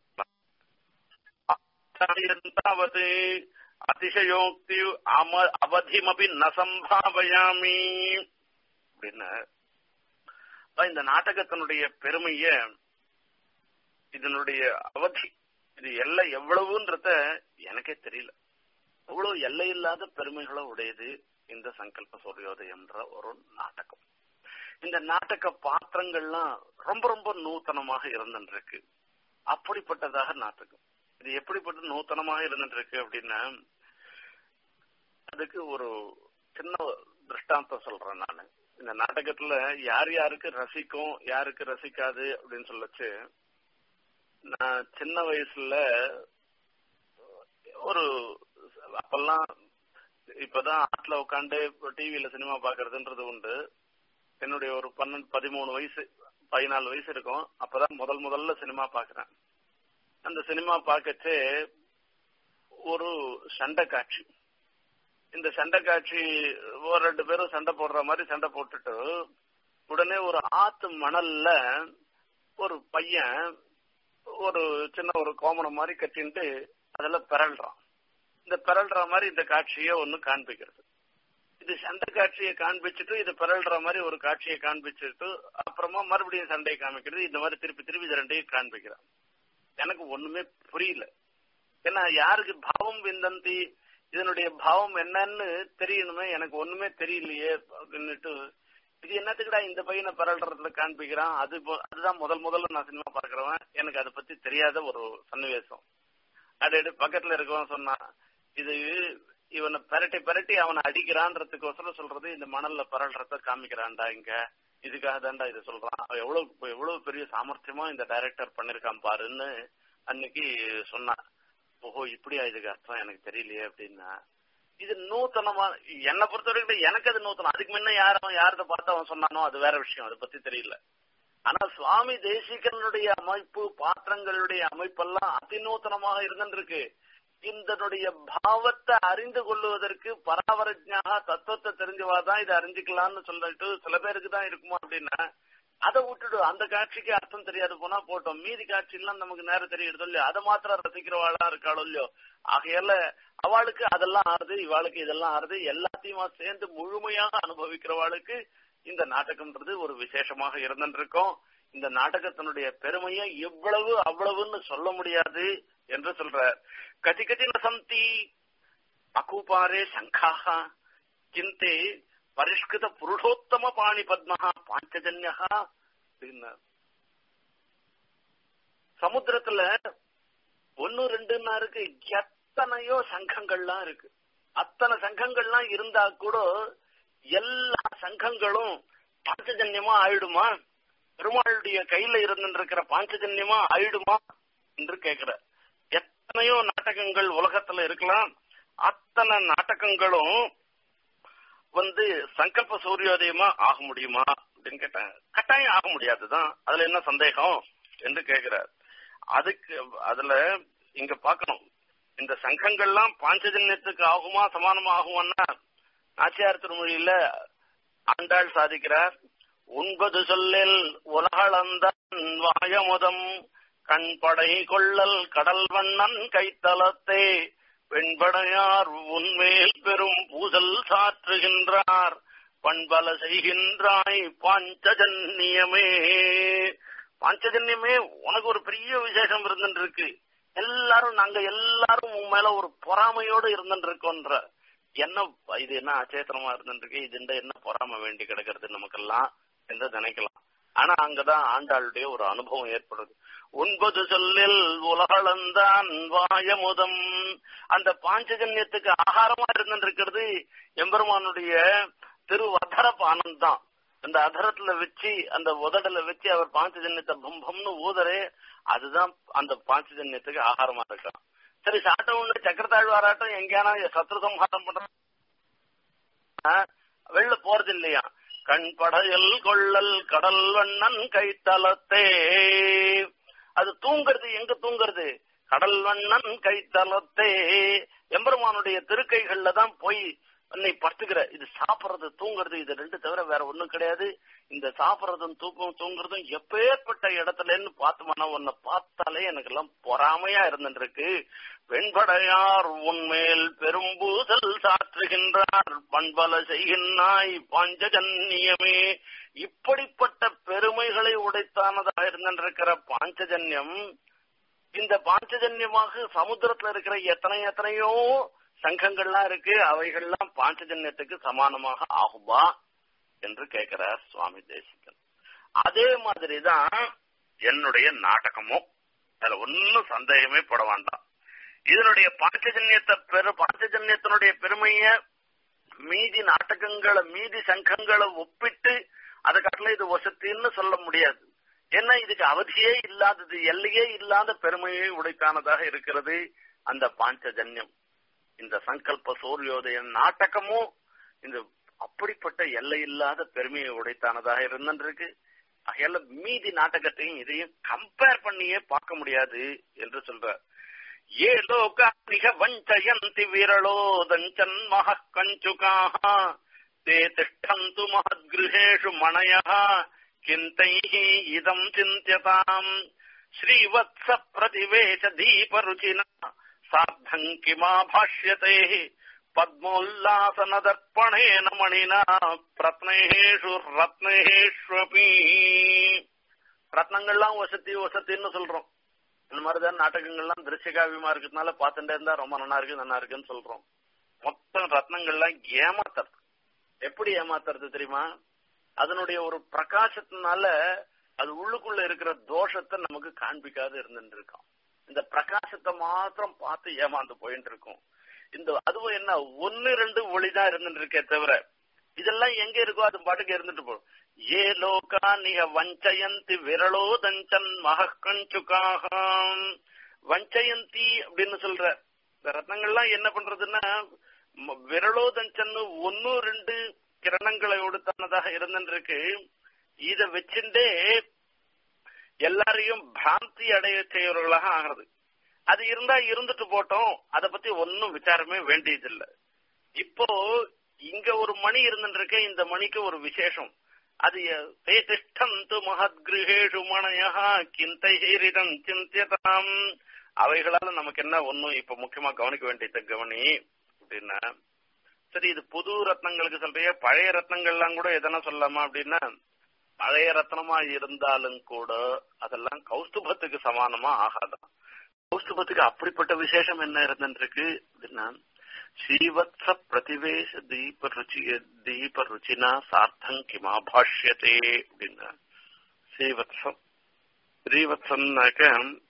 தாவது அதிசயோக்தி அம அவதிமபி நசம்பாவயாமி அப்படின்னு இந்த நாடகத்தினுடைய பெருமைய இதனுடைய அவதி இது எல்லை எவ்வளவுன்றத எனக்கே தெரியல அவ்வளவு எல்லையில்லாத பெருமைகளை உடையது இந்த சங்கல்ப சூரியோதயம்ன்ற ஒரு நாடகம் இந்த நாடக பாத்திரங்கள்லாம் ரொம்ப ரொம்ப நூத்தனமாக இருந்துருக்கு அப்படிப்பட்டதாக நாடகம் இது எப்படிப்பட்ட நூத்தனமாக இருந்துருக்கு அப்படின்னா அதுக்கு ஒரு சின்ன திருஷ்டாந்தம் சொல்றேன் நான் இந்த நாடகத்துல யார் யாருக்கு ரசிக்கும் யாருக்கு ரசிக்காது அப்படின்னு சொல்லச்சு நான் சின்ன வயசுல ஒரு அப்பெல்லாம் இப்பதான் ஆட்ல உட்காந்து டிவியில சினிமா பாக்குறதுன்றது உண்டு என்னுடைய ஒரு பன்னெண்டு பதிமூணு வயசு பதினாலு வயசு இருக்கும் அப்பதான் முதல் முதல்ல சினிமா பாக்குறேன் அந்த சினிமா பார்க்கச்சே ஒரு சண்டை காட்சி இந்த சண்டை காட்சி ஒரு ரெண்டு பேரும் சண்டை போடுற மாதிரி சண்டை போட்டுட்டு உடனே ஒரு ஆத்து மணல்ல ஒரு பையன் ஒரு சின்ன ஒரு கோமணம் மாதிரி கட்டின்ட்டு அதுல பிறல்றான் இந்த பிறல்ற மாதிரி இந்த காட்சியை ஒண்ணு காண்பிக்கிறது இது சண்டை காட்சியை காண்பிச்சுட்டு இது பிறல்ற மாதிரி ஒரு காட்சியை காண்பிச்சுட்டு அப்புறமா மறுபடியும் சண்டையை காமிக்கிறது இந்த மாதிரி திருப்பி திருப்பி இது ரெண்டையும் காண்பிக்கிறான் எனக்கு ஒண்ணுமே புரியல ஏன்னா யாருக்கு பாவம் விந்தந்தி இதனுடைய பாவம் என்னன்னு தெரியணுமே எனக்கு ஒண்ணுமே தெரியலையே அப்படின்னுட்டு இது என்னத்துக்குடா இந்த பையனை பரல்றதுல காண்பிக்கிறான் அது அதுதான் முதல் முதல்ல நான் சினிமா பாக்குறவன் எனக்கு அதை பத்தி தெரியாத ஒரு சன்னிவேசம் அது பக்கத்துல இருக்கவன் சொன்னான் இது இவனை பரட்டி பரட்டி அவனை அடிக்கிறான்றதுக்கோசரம் சொல்றது இந்த மணல்ல பரல்றத காமிக்கிறான்டா இங்க இதுக்காக தான்டா இதை சொல்றான் எவ்வளவு எவ்வளவு பெரிய சாமர்த்தியமா இந்த டைரக்டர் பண்ணிருக்கான் பாருன்னு அன்னைக்கு சொன்னான் ஓஹோ இப்படியா இதுக்கு அர்த்தம் எனக்கு தெரியலையே அப்படின்னா இது நூத்தனமா என்னை பொறுத்த வரைக்கும் எனக்கு அது நூத்தனம் அதுக்கு முன்ன யாரும் யாரத பார்த்து அவன் சொன்னானோ அது வேற விஷயம் அதை பத்தி தெரியல ஆனா சுவாமி தேசிகனுடைய அமைப்பு பாத்திரங்களுடைய அமைப்பெல்லாம் அதிநூத்தனமாக இருந்துருக்கு இதனுடைய பாவத்தை அறிந்து கொள்வதற்கு பராவரஜாக தத்துவத்தை தெரிஞ்சவாதான் இதை அறிஞ்சுக்கலாம்னு சொல்லிட்டு சில பேருக்கு தான் இருக்குமா அப்படின்னா அதை விட்டுடு அந்த காட்சிக்கு அர்த்தம் தெரியாது போனா போட்டோம் மீதி காட்சி எல்லாம் நமக்கு நேரம் தெரியுது இல்லையோ அதை மாத்திரம் ரசிக்கிறவாளா இருக்காளோ இல்லையோ ஆகையால அவளுக்கு அதெல்லாம் ஆறுது இவாளுக்கு இதெல்லாம் ஆறுது எல்லாத்தையுமா சேர்ந்து முழுமையாக அனுபவிக்கிறவாளுக்கு இந்த நாடகம்ன்றது ஒரு விசேஷமாக இருந்திருக்கும் இந்த நாடகத்தினுடைய பெருமையை எவ்வளவு அவ்வளவுன்னு சொல்ல முடியாது என்று சொல்ற கதி கதி நசந்தி அகூபாரே சங்காக கிந்தே பரிஷ்கிருத புருஷோத்தம பாணி பத்மஹா பாஞ்சஜன்யா அப்படின்னா சமுத்திரத்துல ஒன்னு ரெண்டுன்னா இருக்கு எத்தனையோ சங்கங்கள்லாம் இருக்கு அத்தனை சங்கங்கள்லாம் இருந்தா கூட எல்லா சங்கங்களும் பாஞ்சஜன்யமா ஆயிடுமா பெருமாளுடைய கையில இருந்துருக்கிற பாஞ்சஜன்யமா ஆயிடுமா என்று கேக்குற எத்தனையோ நாடகங்கள் உலகத்துல இருக்கலாம் அத்தனை நாடகங்களும் வந்து சங்கல்ப சூரியோதயமா ஆக முடியுமா அப்படின்னு கேட்டேன் கட்டாயம் ஆக முடியாதுதான் அதுல என்ன சந்தேகம் என்று கேக்குறார் அதுக்கு அதுல இங்க பாக்கணும் இந்த சங்கங்கள்லாம் பாஞ்சஜன்யத்துக்கு ஆகுமா சமானமா ஆகுமான்னா நாச்சியார் திருமொழியில ஆண்டாள் சாதிக்கிறார் உண்பது சொல்லில் உலகளந்தன் வாயமுதம் கண்படை கொள்ளல் கடல் வண்ணன் கைத்தலத்தே வெண்படையார் உன்மேல் பெரும் பூசல் சாற்றுகின்றார் பண்பல செய்கின்றாய் பாஞ்சஜன்யமே பாஞ்சஜன்யமே உனக்கு ஒரு பெரிய விசேஷம் இருந்துட்டு இருக்கு எல்லாரும் நாங்க எல்லாரும் உன் மேல ஒரு பொறாமையோடு இருந்துட்டு இருக்கோன்ற என்ன இது என்ன அச்சேத்தனமா இருந்துருக்கு இது என்ன பொறாம வேண்டி கிடக்கிறது நமக்கெல்லாம் என்று நினைக்கலாம் ஆனா அங்கதான் ஆண்டாளுடைய ஒரு அனுபவம் ஏற்படுது ஒன்பது சொல்லில் உலகளந்தான் வாயமுதம் அந்த பாஞ்சஜன்யத்துக்கு ஆகாரமா இருந்துருக்கிறது எம்பெருமானுடைய திருவதர பானம் தான் அந்த அதரத்துல வச்சு அந்த உதடல வச்சு அவர் பாஞ்சஜன்யத்தை பம்பம்னு ஊதரே அதுதான் அந்த பாஞ்சஜன்யத்துக்கு ஆகாரமா இருக்கான் சரி சாட்டம் ஒண்ணு சக்கரத்தாழ்வாராட்டம் எங்கேயானா சத்ரு சம்ஹாரம் பண்ற வெளில போறது இல்லையா கண் படையல் கொள்ளல் கடல் வண்ணன் கைத்தலத்தே அது தூங்குறது எங்க தூங்குறது கடல் வண்ணன் கைத்தலத்தே எம்பெருமானுடைய திருக்கைகள்ல தான் போய் என்னை படுத்துக்கிற இது சாப்பிடுறது தூங்குறது இது ரெண்டு தவிர வேற ஒண்ணும் கிடையாது இந்த சாப்பிடுறதும் தூக்கம் தூங்குறதும் எப்பேற்பட்ட இடத்துலன்னு பார்த்தோம்னா உன்னை பார்த்தாலே எனக்கு எல்லாம் பொறாமையா இருந்துருக்கு வெண்படையார் உன்மேல் பெரும்பூசல் சாற்றுகின்றார் பண்பல செய்கின்றாய் பாஞ்சஜன்யமே இப்படிப்பட்ட பெருமைகளை உடைத்தானதாக இருந்திருக்கிற பாஞ்சஜன்யம் இந்த பாஞ்சஜன்யமாக சமுத்திரத்துல இருக்கிற எத்தனை எத்தனையோ சங்கங்கள்லாம் இருக்கு அவைகள்லாம் பாஞ்சஜன்யத்துக்கு சமானமாக ஆகுமா என்று கேட்கிறார் சுவாமி தேசிகன் அதே மாதிரிதான் என்னுடைய நாடகமும் அதுல ஒன்னும் சந்தேகமே பட வேண்டாம் இதனுடைய பாஞ்சஜன்யத்தை பெரு பாஞ்சஜன்யத்தினுடைய பெருமைய மீதி நாடகங்களை மீதி சங்கங்களை ஒப்பிட்டு அதை காட்டில இது வசத்தின்னு சொல்ல முடியாது ஏன்னா இதுக்கு அவதியே இல்லாதது எல்லையே இல்லாத பெருமையை உடைத்தானதாக இருக்கிறது அந்த பாஞ்சஜன்யம் இந்த சங்கல்ப சூரியோதய நாடகமும் இந்த அப்படிப்பட்ட எல்லை இல்லாத பெருமையை உடைத்தானதாக இருந்திருக்கு அகையால மீதி நாடகத்தையும் இதையும் கம்பேர் பண்ணியே பார்க்க முடியாது என்று சொல்ற ஏ லோகானிக வஞ்சயந்தி விரளோதஞ்சன் மக கஞ்சுகாக தே திஷ்டந்து மகத்கிருஹேஷு மணய கிந்தைः இதம் சிந்தியதாம் ஸ்ரீவத்ஸ பிரதிவேஷ தீபருச்சினா சார்த்தம் கிமா பாஷ்யதே பத்மோல்லாசனதர்ப்பணேன மணினா பிரத்னேஷு ரத்னேஷ்வபி ரத்னங்கள்லாம் வசதி வசத்தின்னு சொல்றோம் இந்த மாதிரிதான் நாடகங்கள்லாம் திருஷ்யகாவியமா இருக்கிறதுனால பார்த்துட்டே இருந்தா ரொம்ப நல்லா இருக்கு நல்லா இருக்குன்னு சொல்றோம் மொத்தம் ரத்னங்கள்லாம் ஏமாத்துறது எப்படி ஏமாத்துறது தெரியுமா அதனுடைய ஒரு பிரகாசத்தினால அது உள்ளுக்குள்ள இருக்கிற தோஷத்தை நமக்கு காண்பிக்காது இருந்துட்டு இருக்கோம் இந்த பிரகாசத்தை மாத்திரம் பார்த்து ஏமாந்து போயிட்டு இருக்கும் இந்த அதுவும் என்ன ஒன்னு ரெண்டு ஒளிதான் இருந்துட்டு இருக்கே தவிர இதெல்லாம் எங்க இருக்கோ அது பாட்டுக்கு இருந்துட்டு போகும் ஏ லோகா நிக வஞ்சயந்தி விரலோ தஞ்சன் மகக்கஞ்சுக்காக வஞ்சயந்தி அப்படின்னு சொல்ற இந்த ரத்னங்கள்லாம் என்ன பண்றதுன்னா விரலோ தஞ்சன்னு ஒன்னு ரெண்டு கிரணங்களோடு தானதாக இருந்துருக்கு இத வச்சுட்டே எல்லாரையும் பிராந்தி அடைய செய்யறவர்களாக ஆகிறது அது இருந்தா இருந்துட்டு போட்டோம் அத பத்தி ஒன்னும் விசாரமே வேண்டியதில்லை இப்போ இங்க ஒரு மணி இருந்துருக்கு இந்த மணிக்கு ஒரு விசேஷம் அது திஷ்டந்து மகத்கிருஹேஷு மணயா கிந்தைஹீரிதம் சிந்தியதாம் அவைகளால நமக்கு என்ன ஒன்னும் இப்ப முக்கியமா கவனிக்க வேண்டியது கவனி அப்படின்னா சரி இது புது ரத்னங்களுக்கு சொல்றிய பழைய ரத்னங்கள்லாம் கூட எதனா சொல்லலாமா அப்படின்னா பழைய ரத்னமா இருந்தாலும் கூட அதெல்லாம் கௌஸ்துபத்துக்கு சமானமா ஆகாதான் கௌஸ்துபத்துக்கு அப்படிப்பட்ட விசேஷம் என்ன இருந்துருக்கு அப்படின்னா ஸ்ரீவத்ஸ பிரதிவேஷ தீப ருச்சி தீப ருச்சினா சார்த்தம் கிமா பாஷ்யத்தே அப்படின்னா ஸ்ரீவத்சம் ஸ்ரீவத்சம்னாக்க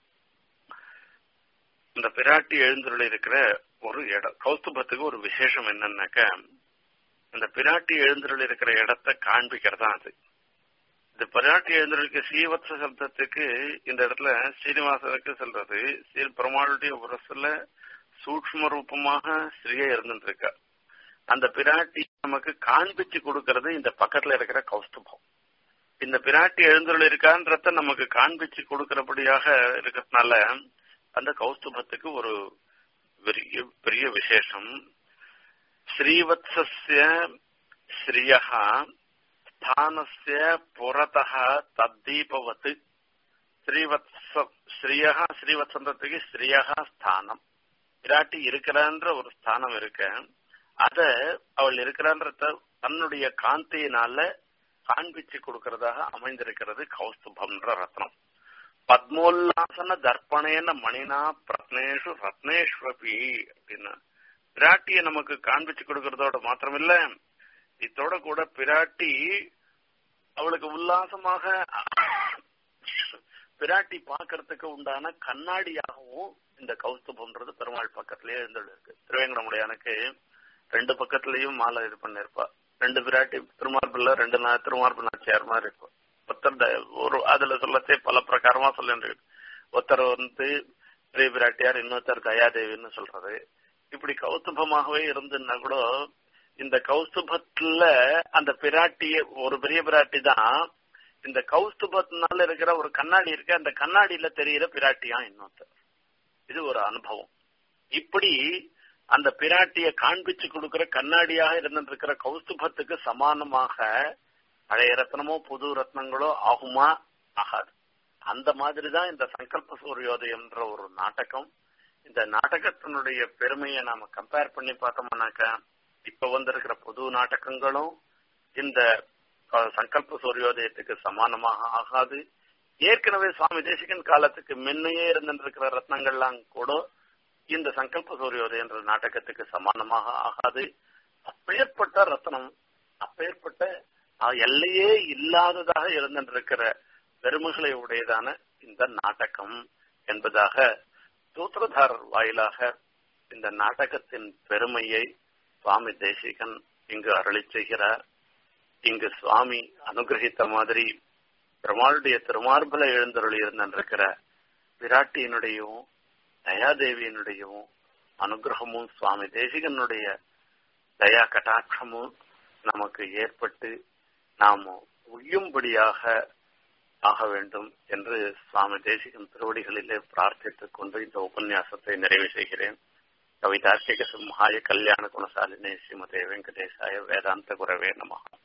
இந்த பிராட்டி எழுந்துள்ள இருக்கிற ஒரு இடம் கௌஸ்துபத்துக்கு ஒரு விசேஷம் என்னன்னாக்க அந்த பிராட்டி எழுந்துள்ள இருக்கிற இடத்த காண்பிக்கிறதா அது இந்த பிராட்டி எழுந்துள்ள ஸ்ரீவத்ச சப்தத்துக்கு இந்த இடத்துல ஸ்ரீனிவாசனுக்கு சொல்றது ஸ்ரீ பெருமாளுடைய உரசுல சூக்ம ரூபமாக ஸ்ரீய இருந்துட்டு இருக்கா அந்த பிராட்டி நமக்கு காண்பிச்சு கொடுக்கறது இந்த பக்கத்துல இருக்கிற கௌஸ்துபம் இந்த பிராட்டி எழுந்துள்ள இருக்கான்றத நமக்கு காண்பிச்சு கொடுக்கிறபடியாக இருக்கிறதுனால அந்த கௌஸ்துபத்துக்கு ஒரு பெரிய பெரிய விசேஷம் ஸ்ரீவத்சஸ்ய ஸ்ரீயா ஸ்தானஸ்ய புறத்தः தத்தீபவத் ஸ்ரீவத்ச ஸ்ரீயா ஸ்ரீவத்சந்தத்துக்கு ஸ்ரீயா ஸ்தானம் விராட்டி இருக்கிறான்ற ஒரு ஸ்தானம் இருக்க அத அவள் இருக்கிறான்றத தன்னுடைய காந்தியினால காண்பிச்சு கொடுக்கறதாக அமைந்திருக்கிறது கௌஸ்துபம்ன்ற ரத்னம் பத்மோல்லாசன தர்ப்பணேன மணினா பிரத்னேஷு ரத்னேஸ்வபி அப்படின்னா பிராட்டிய நமக்கு காண்பிச்சு கொடுக்கறதோட மாத்திரமில்ல இதோட கூட பிராட்டி அவளுக்கு உல்லாசமாக பிராட்டி பாக்கிறதுக்கு உண்டான கண்ணாடியாகவும் இந்த கௌஸ்துபம்ன்றது பெருமாள் பக்கத்திலேயே இருந்துருக்கு திருவேங்கடமுடையானுக்கு ரெண்டு பக்கத்துலயும் மாலை இது பண்ணிருப்பா ரெண்டு பிராட்டி திருமால் பிள்ளை ரெண்டு திருமால் நாச்சியார் மாதிரி இருக்கும் ஒருத்தர் ஒரு அதுல சொல்லத்தே பல பிரகாரமா சொல்லிட்டு ஒருத்தர் வந்து பெரிய பிராட்டியார் இன்னொருத்தர் தயாதேவின்னு சொல்றது இப்படி கௌஸ்துபமாகவே இருந்துன்னா கூட இந்த கௌஸ்துபத்துல அந்த பிராட்டிய ஒரு பெரிய பிராட்டி தான் இந்த கௌஸ்துபத்தினால இருக்கிற ஒரு கண்ணாடி இருக்கு அந்த கண்ணாடியில தெரியிற பிராட்டியா இன்னொருத்தர் இது ஒரு அனுபவம் இப்படி அந்த பிராட்டிய காண்பிச்சு கொடுக்கிற கண்ணாடியாக இருந்துட்டு இருக்கிற கௌஸ்துபத்துக்கு சமானமாக பழைய ரத்னமோ புது ரத்னங்களோ ஆகுமா ஆகாது அந்த மாதிரிதான் இந்த சங்கல்ப சூரியோதயம்ன்ற ஒரு நாடகம் இந்த நாடகத்தினுடைய பெருமையை நாம கம்பேர் பண்ணி பார்த்தோம்னாக்கா இப்ப வந்திருக்கிற புது நாடகங்களும் இந்த சங்கல்ப சூரியோதயத்துக்கு சமானமாக ஆகாது ஏற்கனவே சுவாமி தேசிகன் காலத்துக்கு முன்னையே இருந்திருக்கிற ரத்னங்கள்லாம் கூட இந்த சங்கல்ப சூரியோதயம் என்ற நாடகத்துக்கு சமானமாக ஆகாது அப்பேற்பட்ட ரத்னம் அப்பேற்பட்ட எல்லையே இல்லாததாக இருந்திருக்கிற பெருமைகளை உடையதான இந்த நாடகம் என்பதாக சூத்திரதாரர் வாயிலாக இந்த நாடகத்தின் பெருமையை சுவாமி தேசிகன் இங்கு அருளி செய்கிறார் இங்கு சுவாமி அனுகிரகித்த மாதிரி பெருமாளுடைய திருமார்பல எழுந்தருளி இருந்திருக்கிற விராட்டியினுடையும் தயாதேவியினுடையும் அனுகிரகமும் சுவாமி தேசிகனுடைய தயா கட்டாட்சமும் நமக்கு ஏற்பட்டு நாம் உய்யும்படியாக ஆக வேண்டும் என்று சுவாமி தேசிகன் திருவடிகளிலே பிரார்த்தித்துக் கொண்டு இந்த உபன்யாசத்தை நிறைவு செய்கிறேன் கவிதார்க்கிக சிம்ஹாய கல்யாண குணசாலினே ஸ்ரீமதே வெங்கடேசாய வேதாந்த குரவே நமகா